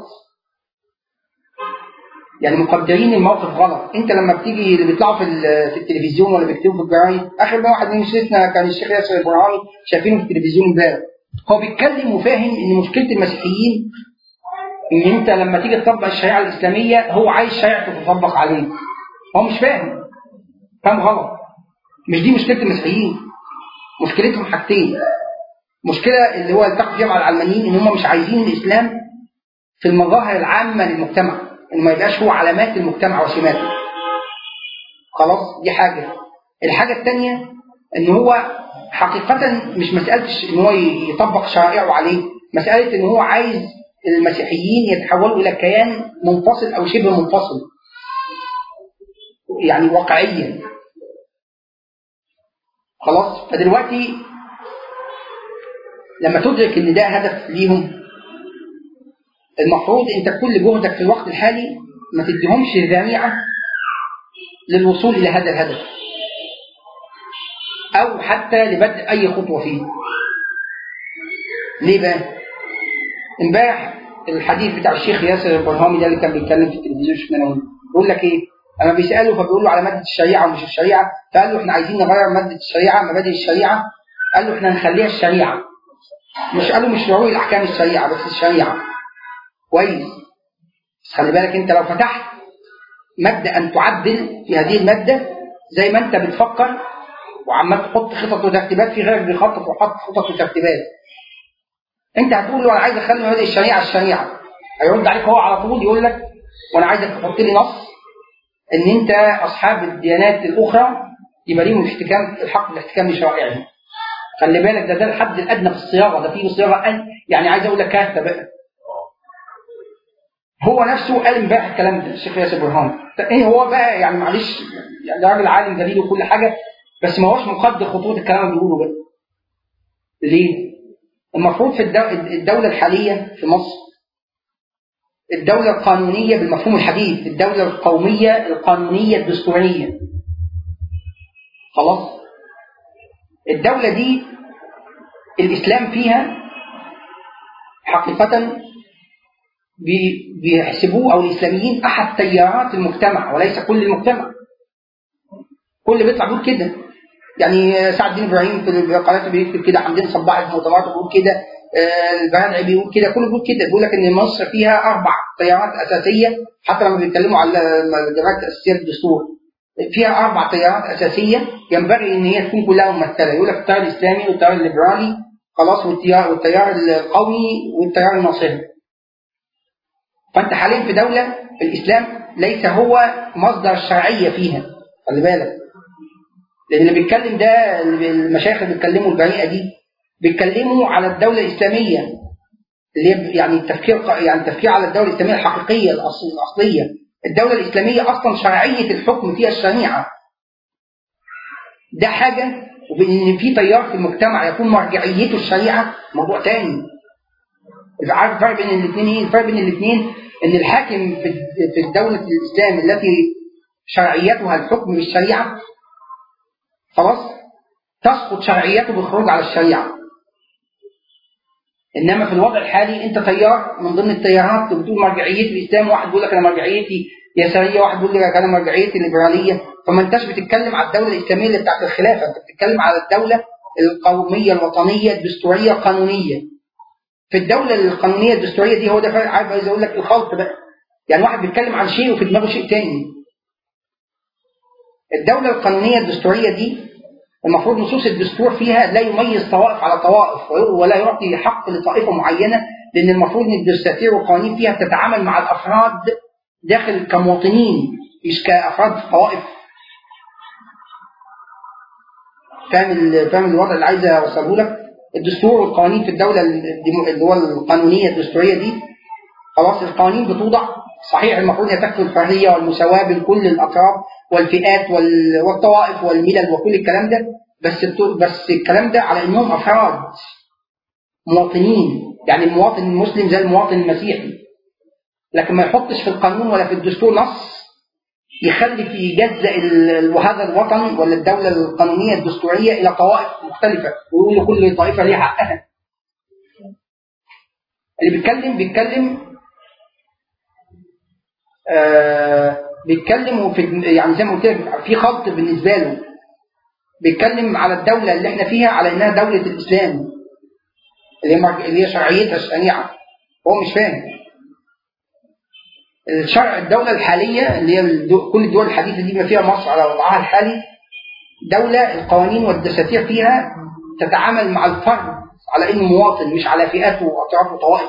يعني مقدرين الموقف غلط انت لما بتيجي اللي بيطلعوا في, في التلفزيون ولا بيكتبوا في الجرايد اخر ما واحد من شيخنا كان الشيخ ياسر البرهاني شايفينه في التلفزيون امبارح هو بيتكلم وفاهم ان مشكله المسيحيين ان انت لما تيجي تطبق الشريعه الاسلاميه هو عايز شريعته تطبق عليه هو مش فاهم فاهم غلط مش دي مشكله المسيحيين مشكلتهم حاجتين مشكله اللي هو التقى فيها مع العلمانيين ان هم مش عايزين الاسلام في المظاهر العامه للمجتمع ان ما يبقاش هو علامات المجتمع وسماته خلاص دي حاجه الحاجه الثانيه ان هو حقيقه مش مساله ان هو يطبق شرائعه عليه مساله ان هو عايز المسيحيين يتحولوا إلى كيان منفصل أو شبه منفصل يعني واقعيا خلاص فدلوقتي لما تدرك ان ده هدف ليهم المفروض انت كل جهدك في الوقت الحالي ما تديهمش ذريعه للوصول الى هذا الهدف او حتى لبدء اي خطوه فيه ليه بقى امبارح الحديث بتاع الشيخ ياسر البرهامي ده اللي كان بيتكلم في التلفزيون في منوي بيقول لك ايه اما بيساله فبيقول له على ماده الشريعه ومش الشريعه فقال له احنا عايزين نغير ماده الشريعه مبادئ الشريعه قال له احنا نخليها الشريعه مش قالوا مش شروع الاحكام الشريعه بس الشريعه كويس بس خلي بالك انت لو فتحت ماده ان تعدل في هذه الماده زي ما انت بتفكر وعمال تحط خطط وترتيبات في غيرك بيخطط وحط خطط وترتيبات انت هتقول له انا عايز اخلي مبادئ الشريعه الشريعه هيرد عليك هو على طول يقول لك وانا عايزك تحط لي نص ان انت اصحاب الديانات الاخرى يبقى ليهم الاحتكام الحق بالاحتكام لشرائعهم خلي بالك ده ده الحد الادنى في الصياغه ده فيه صياغه أن يعني عايز اقول لك كارثه بقى هو نفسه قال امبارح الكلام ده الشيخ ياسر برهان ايه هو بقى يعني معلش يعني ده راجل عالم دليل وكل حاجه بس ما هوش مقدر خطوط الكلام اللي بيقوله بقى ليه؟ المفروض في الدولة الحالية في مصر الدولة القانونية بالمفهوم الحديث الدولة القومية القانونية الدستورية خلاص الدولة دي الإسلام فيها حقيقة بي- بيحسبوه أو الإسلاميين أحد تيارات المجتمع وليس كل المجتمع كل اللي بيطلع بيقول كده يعني سعد الدين ابراهيم في قناته بيكتب كده حمدين صباح المؤتمرات بيقول كده آه، البهادعي بيقول كده كله بيقول كده بيقول لك ان مصر فيها اربع تيارات اساسيه حتى لما بيتكلموا على الجماعات الاساسيه للدستور فيها اربع تيارات اساسيه ينبغي ان هي تكون كلها ممثله يقول لك التيار الاسلامي والتيار الليبرالي خلاص والتيار والتيار القومي والتيار الناصري فانت حاليا في دوله الاسلام ليس هو مصدر الشرعيه فيها خلي بالك لان اللي بيتكلم ده اللي المشايخ اللي بيتكلموا البريئه دي بيتكلموا على الدوله الاسلاميه اللي هي يعني التفكير يعني التفكير على الدوله الاسلاميه الحقيقيه الأصل الاصليه الدوله الاسلاميه اصلا شرعيه الحكم فيها الشريعه ده حاجه وبان في تيار في المجتمع يكون مرجعيته الشريعه موضوع تاني عارف الفرق بين الاثنين ايه؟ الفرق بين الاثنين ان الحاكم في في الدوله الاسلام التي شرعيتها الحكم بالشريعه خلاص تسقط شرعيته بالخروج على الشريعه انما في الوضع الحالي انت تيار من ضمن التيارات بتقول مرجعيتي الاسلام واحد بيقول لك انا مرجعيتي يساريه واحد بيقول لك انا مرجعيتي ليبراليه فما انتش بتتكلم على الدوله الاسلاميه اللي بتاعت الخلافه انت بتتكلم على الدوله القوميه الوطنيه الدستوريه القانونيه في الدوله القانونيه الدستوريه دي هو ده فرق عارف عايز اقول لك الخلط بقى يعني واحد بيتكلم عن شيء وفي دماغه شيء تاني الدوله القانونيه الدستوريه دي المفروض نصوص الدستور فيها لا يميز طوائف على طوائف ولا يعطي حق لطائفه معينه لان المفروض ان الدساتير والقوانين فيها بتتعامل مع الافراد داخل كمواطنين مش كافراد في طوائف فاهم ال- فاهم الوضع اللي عايز اوصله لك الدستور والقوانين في الدوله الديمو- اللي هو القانونيه الدستوريه دي خلاص القوانين بتوضع صحيح المفروض هي تكفي الحريه والمساواه بين كل الاطراف والفئات وال- والطوائف والملل وكل الكلام ده بس الت- بس الكلام ده على انهم افراد مواطنين يعني المواطن المسلم زي المواطن المسيحي لكن ما يحطش في القانون ولا في الدستور نص يخلي في يجزأ ال- هذا الوطن ولا الدولة القانونية الدستورية إلى طوائف مختلفة ويقول لكل طائفة ليها حقها اللي بيتكلم بيتكلم آه بيتكلم وفي يعني زي ما قلت لك في خلط بالنسبة له بيتكلم على الدولة اللي احنا فيها على انها دولة الاسلام اللي هي مرج- اللي هي شرعيتها الشريعة هو مش فاهم الشرع الدولة الحالية اللي هي الدو- كل الدول الحديثة دي بما فيها مصر على وضعها الحالي دولة القوانين والدساتير فيها تتعامل مع الفرد على انه مواطن مش على فئات واطراف وطوائف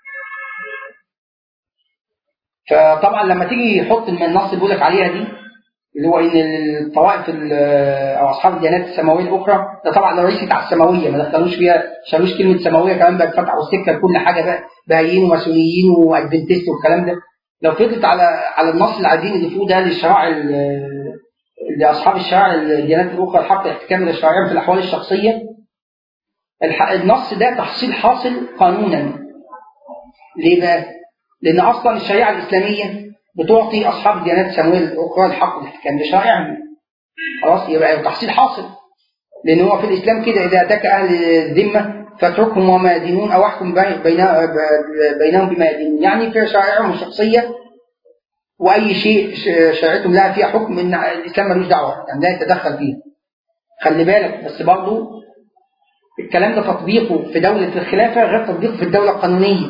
فطبعا لما تيجي يحط الم- النص اللي بيقول لك عليها دي اللي هو ان الطوائف ال- او اصحاب الديانات السماويه الاخرى ده طبعا رئيس بتاع السماويه ما دخلوش فيها شالوش كلمه سماويه كمان بقى فتحوا السكه لكل حاجه بقى بهايين وماسونيين وادفنتست والكلام ده لو فضلت على على النص اللي عايزين يضيفوه ده للشرائع ال- لاصحاب الشرائع الديانات الاخرى الحق الاحتكام الى الشرائع في الاحوال الشخصيه الح- النص ده تحصيل حاصل قانونا ليه بقى؟ لأن أصلا الشريعة الإسلامية بتعطي أصحاب الديانات السماوية الأخرى الحق الاحتكام لشرائعهم خلاص يبقى تحصيل حاصل لأن هو في الإسلام كده إذا أتاك أهل الذمة فاتركهم وما يدينون أو احكم بين- بين- بينهم بما يدينون يعني في شرائعهم الشخصية وأي شيء ش- شريعتهم لها فيها حكم إن الإسلام ملوش دعوة يعني لا يتدخل فيه خلي بالك بس برضه الكلام ده تطبيقه في دولة الخلافة غير تطبيقه في الدولة القانونية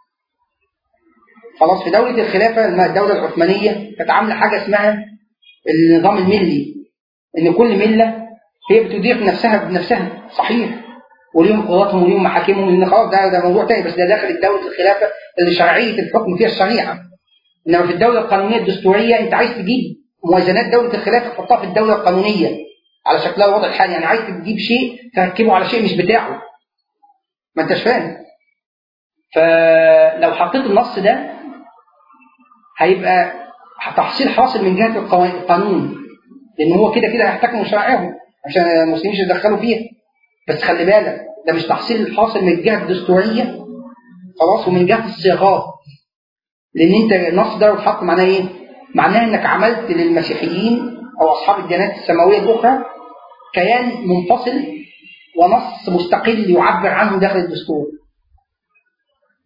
خلاص في دولة الخلافة لما الدولة العثمانية كانت عاملة حاجة اسمها النظام الملي إن كل ملة هي بتدير نفسها بنفسها صحيح وليهم قضاتهم وليهم محاكمهم لأن خلاص ده ده موضوع تاني بس ده داخل دولة الخلافة اللي شرعية الحكم فيها الشريعة إنما في الدولة القانونية الدستورية أنت عايز تجيب موازنات دولة الخلافة تحطها في الدولة القانونية على شكلها الوضع الحالي يعني عايز تجيب شيء تركبه على شيء مش بتاعه ما انتش فاهم فلو حطيت النص ده هيبقى تحصيل حاصل من جهة القوا- القانون لأن هو كده كده هيحتكموا شرائعهم عشان المسلمين مش يدخلوا فيها بس خلي بالك ده مش تحصيل حاصل من الجهة الدستورية خلاص ومن جهة الصياغات لأن أنت النص ده لو اتحط معناه إيه؟ معناه إنك عملت للمسيحيين أو أصحاب الديانات السماوية الأخرى كيان منفصل ونص مستقل يعبر عنه داخل الدستور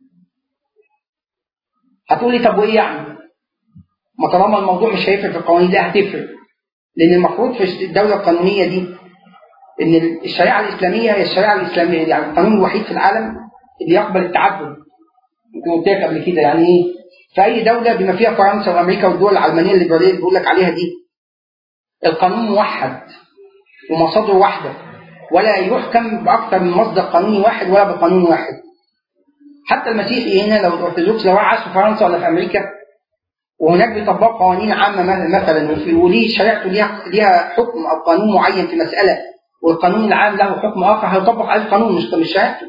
هتقول لي طب وايه يعني؟ ما طالما الموضوع مش هيفرق في القوانين لا هتفرق لان المفروض في الدوله القانونيه دي ان الشريعه الاسلاميه هي الشريعه الاسلاميه يعني القانون الوحيد في العالم اللي يقبل التعدد يمكن قلت لك قبل كده يعني ايه في اي دوله بما فيها فرنسا وامريكا والدول العلمانيه الليبراليه اللي بقول لك عليها دي القانون موحد ومصادره واحده ولا يحكم باكثر من مصدر قانوني واحد ولا بقانون واحد حتى المسيحي هنا لو الارثوذكس لو عاش في فرنسا ولا في امريكا وهناك بيطبقوا قوانين عامه مثلا وفي- وليه شريعته ليها ليها حكم او قانون معين في مساله والقانون العام له حكم اخر هيطبق عليه القانون مش مش شريعته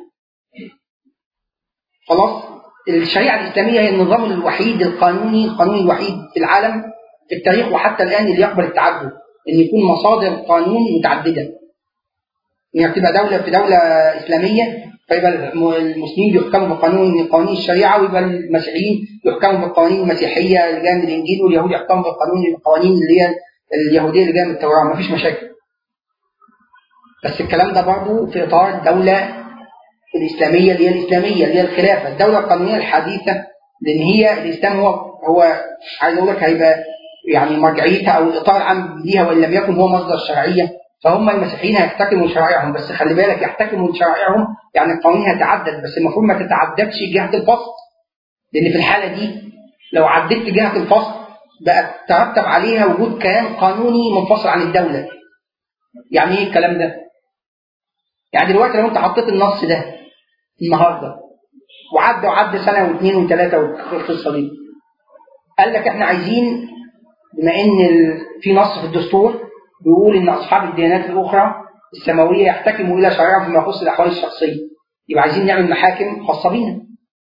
خلاص الشريعه الاسلاميه هي النظام الوحيد القانوني القانون الوحيد في العالم في التاريخ وحتى الان اللي يقبل التعدد ان يكون مصادر قانون متعدده يعني تبقى دوله في دوله اسلاميه فيبقى الم- المسلمين بيحكموا بقانون قوانين الشريعه ويبقى المسيحيين يحكموا بالقوانين المسيحيه اللي جايه من الانجيل واليهود يحكموا بالقانون القوانين اللي هي اليهوديه اللي جايه من التوراه مفيش مشاكل بس الكلام ده برضه في اطار الدوله الاسلاميه اللي هي الاسلاميه اللي هي الخلافه الدوله القانونيه الحديثه لان هي الاسلام هو هو عايز اقول لك هيبقى يعني مرجعيتها او الاطار العام ليها وان لم يكن هو مصدر الشرعيه فهم المسيحيين هيحتكموا شرائعهم بس خلي بالك يحتكموا شرائعهم يعني القوانين هتتعدد بس المفروض ما تتعددش جهه الفصل لان في الحاله دي لو عددت جهه الفصل بقى ترتب عليها وجود كيان قانوني منفصل عن الدوله يعني ايه الكلام ده؟ يعني دلوقتي لو انت حطيت النص ده النهارده وعدى وعدى سنه واثنين وثلاثه والقصه دي قال لك احنا عايزين بما ان ال- في نص في الدستور بيقول ان اصحاب الديانات الاخرى السماويه يحتكموا الى شرائعهم فيما يخص الاحوال الشخصيه يبقى عايزين نعمل محاكم خاصه بينا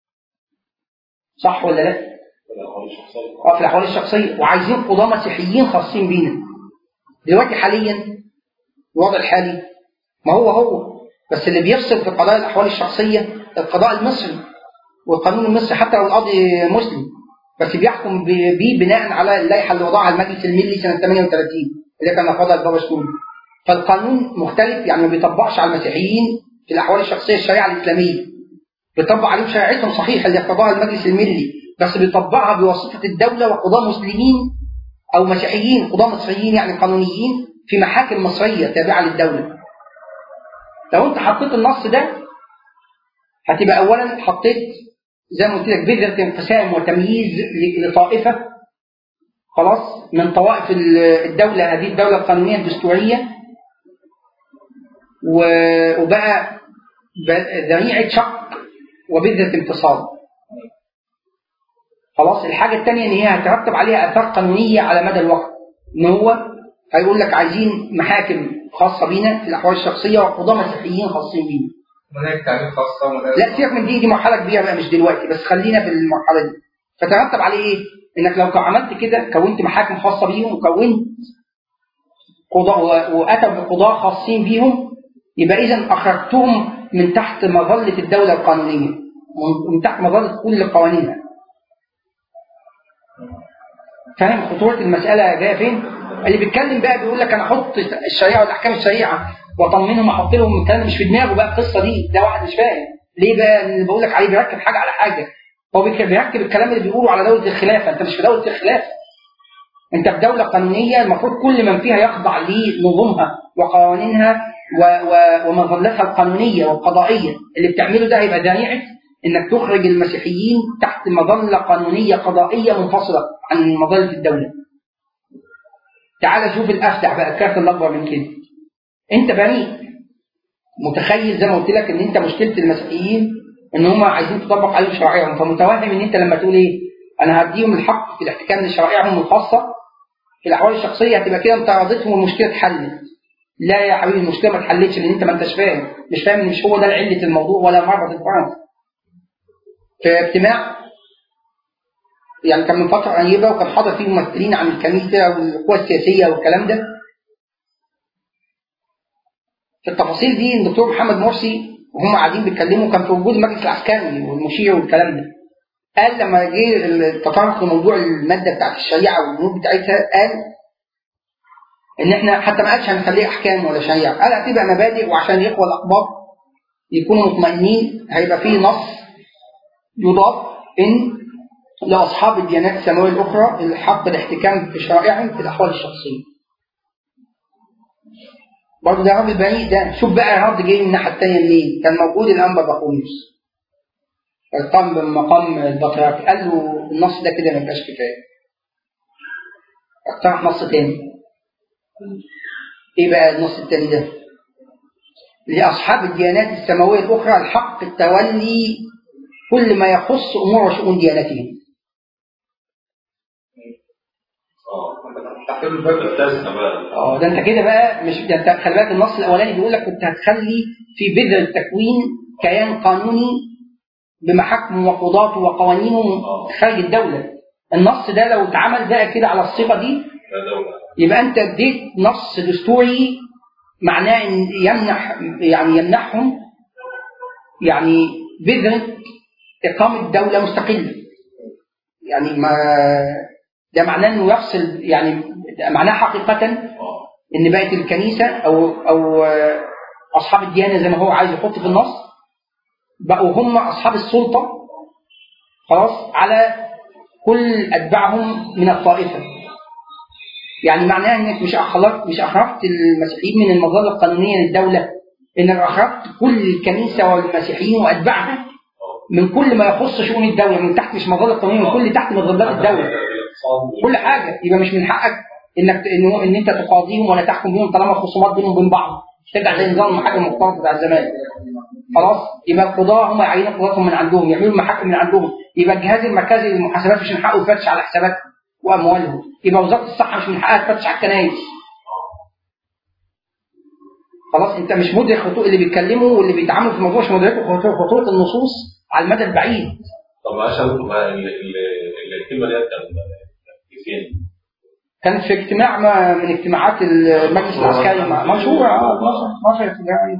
صح ولا لا؟ اه في الاحوال الشخصيه وعايزين قضاه مسيحيين خاصين بينا دلوقتي حاليا الوضع الحالي ما هو هو بس اللي بيفصل في قضايا الاحوال الشخصيه القضاء المصري والقانون المصري حتى لو القاضي مسلم بس بيحكم ب- بيه بناء على اللائحه اللي وضعها المجلس الملي سنه 38 اللي كان نفضها البابا شنودة فالقانون مختلف يعني ما بيطبقش على المسيحيين في الاحوال الشخصيه الشريعه الاسلاميه بيطبق عليهم شريعتهم صحيح اللي اقتضاها المجلس الملي بس بيطبقها بواسطه الدوله وقضاه مسلمين او مسيحيين قضاه مصريين يعني قانونيين في محاكم مصريه تابعه للدوله لو انت حطيت النص ده هتبقى اولا حطيت زي ما قلت لك بذره انقسام وتمييز ل- لطائفه خلاص من طوائف ال- الدوله هذه الدوله القانونيه الدستوريه و- وبقى ب- ذريعه شق وبذره انفصال خلاص الحاجه الثانيه ان هي هترتب عليها اثار قانونيه على مدى الوقت ان هو هيقول لك عايزين محاكم خاصه بينا في الاحوال الشخصيه وقضاه مسيحيين خاصين بينا مدارس تعليم خاصة ومدارس لا سيبك من دي دي مرحله كبيره بقى مش دلوقتي بس خلينا في المرحله دي فترتب عليه ايه؟ انك لو عملت كده كونت محاكم خاصه بيهم وكونت قضاء و- واتوا بقضاة خاصين بيهم يبقى اذا اخرجتهم من تحت مظله الدوله القانونيه من من تحت مظله كل قوانينها فاهم خطوره المساله جايه فين؟ اللي بيتكلم بقى بيقول لك انا احط الشريعه والاحكام الشريعه واطمنهم احط لهم الكلام مش في دماغه بقى القصه دي ده واحد مش فاهم ليه بقى اللي بقول لك عليه بيركب حاجه على حاجه هو بيك- بيركب الكلام اللي بيقوله على دوله الخلافه انت مش في دوله الخلافه انت في دوله قانونيه المفروض كل من فيها يخضع لنظامها وقوانينها و... و... ومظلتها القانونيه والقضائيه اللي بتعمله ده هيبقى ذريعه انك تخرج المسيحيين تحت مظله قانونيه قضائيه منفصله عن مظله الدوله تعال شوف الافلح بقى الكارت الاكبر من كده انت بريء متخيل زي ما قلت لك ان انت مشكله المسيحيين ان هم عايزين تطبق عليهم شرائعهم فمتوهم ان انت لما تقول ايه انا هديهم الحق في الاحتكام لشرائعهم الخاصه في الاحوال الشخصيه هتبقى كده انت رضيتهم والمشكله اتحلت لا يا حبيبي المشكله ما اتحلتش لان انت ما انتش فاهم مش فاهم ان مش هو ده عله الموضوع ولا مربط الفرس في اجتماع يعني كان من فتره قريبه وكان حاضر فيه ممثلين عن الكنيسه والقوى السياسيه والكلام ده في التفاصيل دي الدكتور محمد مرسي وهم قاعدين بيتكلموا كان في وجود المجلس العسكري والمشير والكلام ده قال لما جه التطرق لموضوع الماده بتاعت الشريعه والبنود بتاعتها قال ان احنا حتى ما قالش هنخليه احكام ولا شريعه قال هتبقى مبادئ وعشان الاخوه الاقباط يكونوا مطمئنين هيبقى فيه نص يضاف ان لأصحاب الديانات السماوية الأخرى الحق الاحتكام في شرائعهم في الأحوال الشخصية برضه ده رد بعيد ده شوف بقى الرد جاي من الناحية التانية منين كان موجود الأنبا بقونيوس القام بمقام البطريرك قال له النص ده كده ما يبقاش كفاية اقترح نص تاني ايه بقى النص التاني ده لأصحاب الديانات السماوية الأخرى الحق التولي كل ما يخص أمور وشؤون ديانتهم اه تحت له الباب التاسع بقى اه ده انت كده بقى مش ده انت خلي بالك النص الاولاني بيقول لك كنت هتخلي في بذر التكوين كيان قانوني بمحاكمه وقضاته وقوانينه خارج الدوله النص ده لو اتعمل بقى كده على الصيغه دي لا دولة يبقى انت اديت نص دستوري معناه ان يمنح يعني يمنحهم يعني بذرة إقامة دولة مستقلة يعني ما ده معناه انه يفصل يعني ده معناه حقيقة اه ان بقت الكنيسة او او آه، اصحاب الديانة زي ما هو عايز يحط في النص بقوا هم اصحاب السلطة خلاص على كل اتباعهم من الطائفة يعني معناه انك مش اخرجت مش اخرجت المسيحيين من المظله القانونيه للدوله انك اخرجت كل الكنيسه والمسيحيين واتباعها من كل ما يخص شؤون الدوله من تحت مش مظله قانونيه من كل تحت مظلات الدوله كل حاجه يبقى مش من حقك انك ان ان انت تقاضيهم ولا تحكم بيهم طالما الخصومات بينهم وبين بعض ترجع زي نظام المحاكم المختلطه بتاع زمان خلاص يبقى القضاه هم يعينوا قضاتهم من عندهم يعملوا المحاكم من عندهم يبقى الجهاز المركزي للمحاسبات مش من حقه يفتش على حساباتهم واموالهم يبقى وزاره الصحه مش من حقها تفتش على الكنائس خلاص انت مش مدرك خطوط اللي بيتكلموا واللي بيتعاملوا في الموضوع مش مدرك خطوط خطوط النصوص على المدى البعيد طب معلش انا بقى ال- ال- الكلمه دي كان كان فين؟ كانت في اجتماع ما- من اجتماعات المجلس العسكري مع- مشهورة اه 12 12 ابتدائي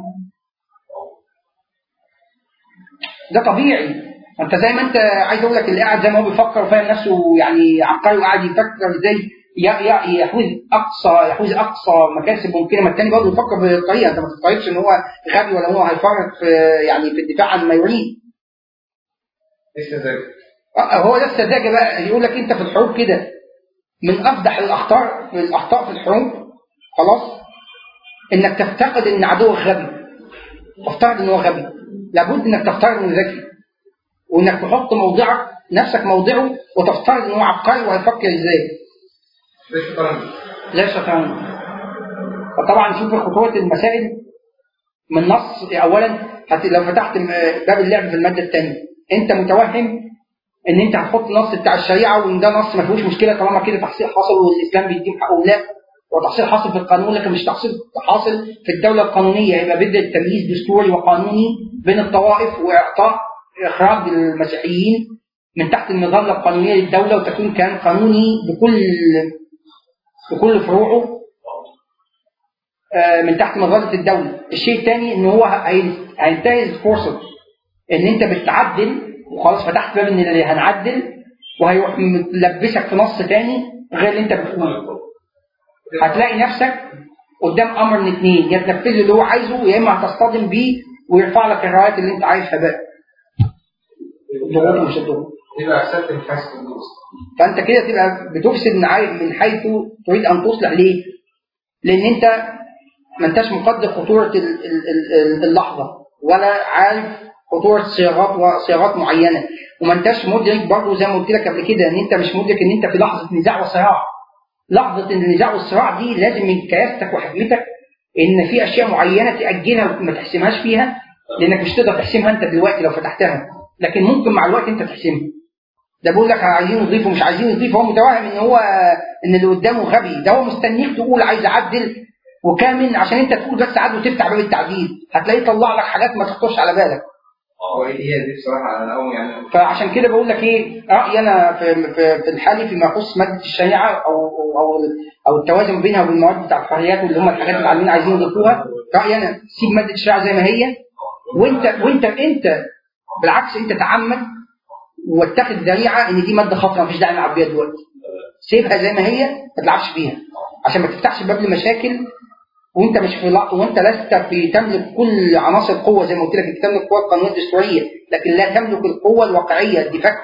ده طبيعي انت زي ما انت عايز اقول لك اللي قاعد زي ما هو بيفكر وفاهم نفسه يعني عبقري وقاعد يفكر ازاي ي- ي- يحوز اقصى يحوز اقصى مكاسب ممكنه ما التاني برضه يفكر بالطريقه انت ما تفترضش ان هو غبي ولا هو هيفرط في يعني في الدفاع عن ما يريد لسه زي آه، هو ده السذاجه بقى يقول لك انت في الحروب كده من افضح الاخطاء في الاخطاء في الحروب خلاص انك تفتقد ان عدوك غبي تفترض ان هو غبي لابد انك تفترض انه ذكي وانك تحط موضعك نفسك موضعه وتفترض ان هو عبقري وهيفكر ازاي زي الشطرنج زي الشطرنج فطبعا شوف خطوره المسائل من نص اولا هت... لو فتحت م- باب اللعب في الماده الثانيه انت متوهم ان انت هتحط نص بتاع الشريعه وان ده نص ما فيهوش مشكله طالما كده تحصيل حاصل والاسلام بيديم حقه لا وتحصيل حاصل في القانون لكن مش تحصيل حاصل في الدوله القانونيه يبقى بدأ التمييز دستوري وقانوني بين الطوائف واعطاء اخراج المسيحيين من تحت المظله القانونيه للدوله وتكون كيان قانوني بكل بكل فروعه آه، من تحت مظله الدوله الشيء الثاني ان هو هي- هينتهز فرصه ان انت بتعدل وخلاص فتحت باب ان اللي هنعدل وهيروح ملبسك في نص تاني غير اللي انت بتقوله هتلاقي نفسك قدام امر من اتنين يا تنفذ اللي هو عايزه يا اما هتصطدم بيه ويرفع لك الرايات اللي انت عايزها بقى ضغوط ومش الضغوط يبقى احسنت من حيث النص فانت كده تبقى بتفسد من عاي- من حيث تريد ان تصلح ليه؟ لان انت ما انتش مقدر خطوره ال- ال- ال- اللحظه ولا عارف خطوره صياغات وصياغات معينه وما انتش مدرك برضه زي ما قلت لك قبل كده ان انت مش مدرك ان انت في لحظه نزاع وصراع لحظه النزاع والصراع دي لازم من كياستك وحكمتك ان في اشياء معينه تاجلها وما تحسمهاش فيها لانك مش تقدر تحسمها انت دلوقتي لو فتحتها لكن ممكن مع الوقت انت تحسمها ده بيقول لك عايزين يضيفوا مش عايزين يضيفوا هو متوهم ان هو ان اللي قدامه غبي ده هو مستنيك تقول عايز اعدل وكامن عشان انت تقول بس عدل وتفتح باب التعديل هتلاقيه يطلع لك حاجات ما تخطرش على بالك هو هي دي بصراحه انا اول يعني فعشان كده بقول لك ايه رايي انا في في, في الحالي فيما يخص ماده الشريعه او او او, أو التوازن بينها وبين المواد بتاع الحريات واللي هم الحاجات اللي العالمين عايزين يضيفوها رايي انا سيب ماده الشريعه زي ما هي وانت وانت انت بالعكس انت تعمد واتخذ ذريعه ان دي ماده خطره مفيش داعي نلعب بيها دلوقتي سيبها زي ما هي ما تلعبش بيها عشان ما تفتحش باب لمشاكل وانت مش في لق... وانت لست في تملك كل عناصر القوه زي ما قلت لك انت تملك القوه القانونيه الدستوريه لكن لا تملك القوه الواقعيه الديفاكتو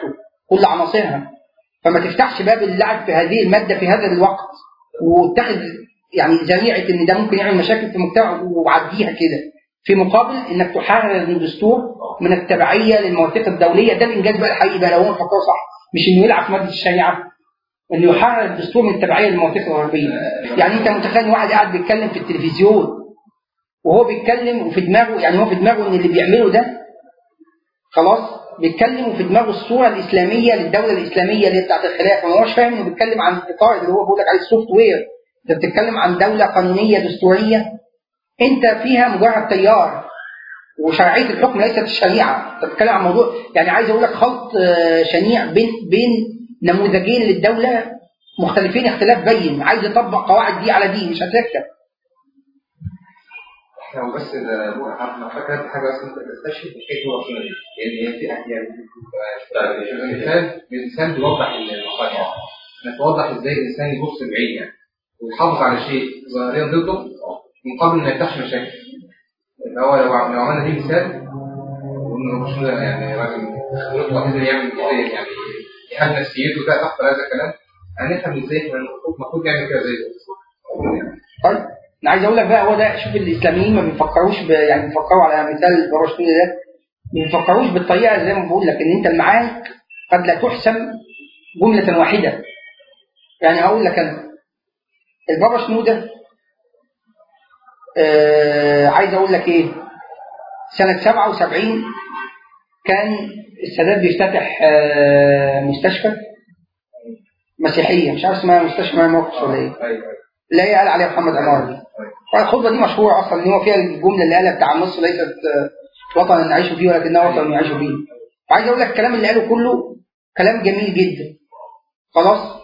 كل عناصرها فما تفتحش باب اللعب في هذه المادة في هذا الوقت وتاخد يعني ذريعة ان ده ممكن يعمل مشاكل في المجتمع وعديها كده في مقابل انك تحرر الدستور من التبعية للمواثيق الدولية ده الانجاز بقى الحقيقي بقى لو هو فكره صح مش انه يلعب في مادة الشريعة انه يحرر الدستور من التبعية للمواثيق الغربية يعني انت متخيل واحد قاعد بيتكلم في التلفزيون وهو بيتكلم وفي دماغه يعني هو في دماغه ان اللي بيعمله ده خلاص بيتكلم وفي دماغه الصورة الإسلامية للدولة الإسلامية اللي هي بتاعت الخلافة ما هوش فاهم إنه بيتكلم عن الإطار اللي هو بيقول لك عليه السوفت وير أنت بتتكلم عن دولة قانونية دستورية أنت فيها مجرد تيار وشرعية الحكم ليست الشريعة أنت بتتكلم عن موضوع يعني عايز أقول لك خلط آه، شنيع بين بين نموذجين للدولة مختلفين اختلاف بين عايز يطبق قواعد دي على دي مش هتركب لو بس ده- لو فاكر حاجه بس انت تستشهد بحكايه هو اصلا ايه؟ يعني هي في يعني مثال مثال بيوضح المقال يعني انك توضح ازاي الانسان يبص بعيد يعني ويحافظ على شيء ظاهريا ضده مقابل ما يفتحش مشاكل اللي هو لو لو عملنا دي مثال وانه مش يعني راجل خبرته وحيد يعمل كده يعني يهد نفسيته ده تحت هذا الكلام هنفهم ازاي إن المفروض المفروض يعمل كده زي ده طيب انا عايز اقول لك بقى هو ده شوف الاسلاميين ما بيفكروش ب... يعني بيفكروا على مثال برشلونه ده ما بيفكروش بالطريقه زي ما بقول لك ان انت المعارك قد لا تحسم جمله واحده يعني هقول لك انا البابا شنودة آه عايز اقول لك ايه سنة 77 كان السادات بيفتتح آه مستشفى مسيحية مش عارف اسمها مستشفى موقف ولا ايه ايوه اللي هي قال عليها محمد عمار دي فالخطبة دي مشهورة أصلا إن هو فيها الجملة اللي قالها بتاع مصر ليست آه، وطنا نعيش فيه ولكنها وطن يعيش فيه وعايز أقول لك الكلام اللي قاله كله كلام جميل جدا خلاص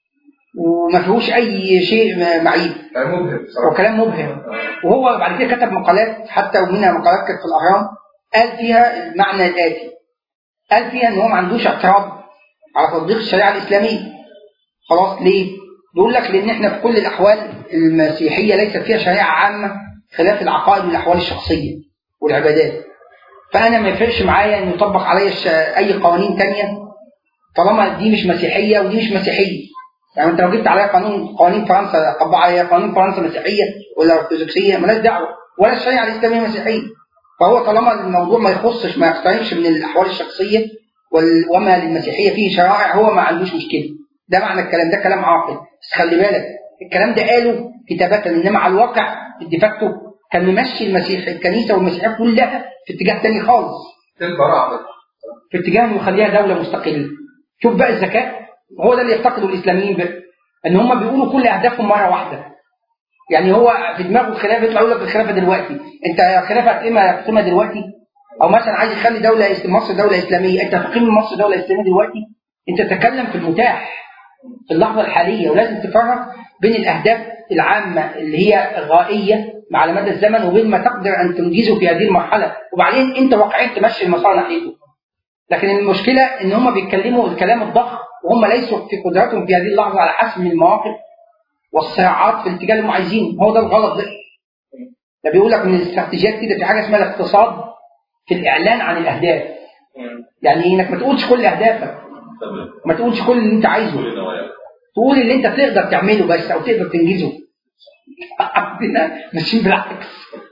وما فيهوش أي شيء م- معيب كلام مبهر بصراحه وكلام مبهر وهو بعد كده كتب مقالات حتى ومنها مقالات كانت في الأهرام قال فيها المعنى الآتي قال فيها إن هو ما عندوش اعتراض على تطبيق الشريعة الإسلامية خلاص ليه؟ بيقول لك لأن إحنا في كل الأحوال المسيحية ليست فيها شريعة عامة خلاف العقائد والأحوال الشخصية والعبادات فأنا ما يفرقش معايا إن يطبق عليا الش- أي قوانين تانية طالما دي مش مسيحية ودي مش مسيحية يعني انت لو جبت عليا قانون قوانين فرنسا طبق عليا قانون فرنسا مسيحيه ولا ارثوذكسيه مالهاش دعوه ولا الشريعه الاسلاميه مسيحيه فهو طالما الموضوع ما يخصش ما يقترنش من الاحوال الشخصيه وال- وما للمسيحيه فيه شرائع هو ما عندوش مشكله ده معنى الكلام ده كلام عاقل بس خلي بالك الكلام ده قاله كتابة انما على الواقع الديفاكتو كان ممشي المسيح الكنيسه والمسيحيه كلها في اتجاه تاني خالص البراءه في اتجاه انه يخليها دوله مستقله شوف بقى الذكاء هو ده اللي يفتقده الاسلاميين بقى ان هم بيقولوا كل اهدافهم مره واحده يعني هو في دماغه الخلافه يطلع يقول لك الخلافه دلوقتي انت الخلافه هتقيمها هتقيمها دلوقتي او مثلا عايز يخلي دوله إس- مصر دوله اسلاميه انت هتقيم مصر دوله اسلاميه دلوقتي انت تتكلم في المتاح في اللحظه الحاليه ولازم تفرق بين الاهداف العامه اللي هي غائيه مع مدى الزمن وبين ما تقدر ان تنجزه في هذه المرحله وبعدين انت واقعيا تمشي المسار ناحيته لكن المشكلة إن هم بيتكلموا الكلام الضخم وهم ليسوا في قدرتهم في هذه اللحظة على حسم المواقف والصراعات في الاتجاه اللي هم عايزينه هو ده الغلط ده ده بيقول لك من الاستراتيجيات كده في حاجة اسمها الاقتصاد في الإعلان عن الأهداف يعني إنك ما تقولش كل أهدافك تمام ما تقولش كل اللي أنت عايزه كل النوايا تقول اللي أنت تقدر تعمله بس أو تقدر تنجزه عندنا ماشيين بالعكس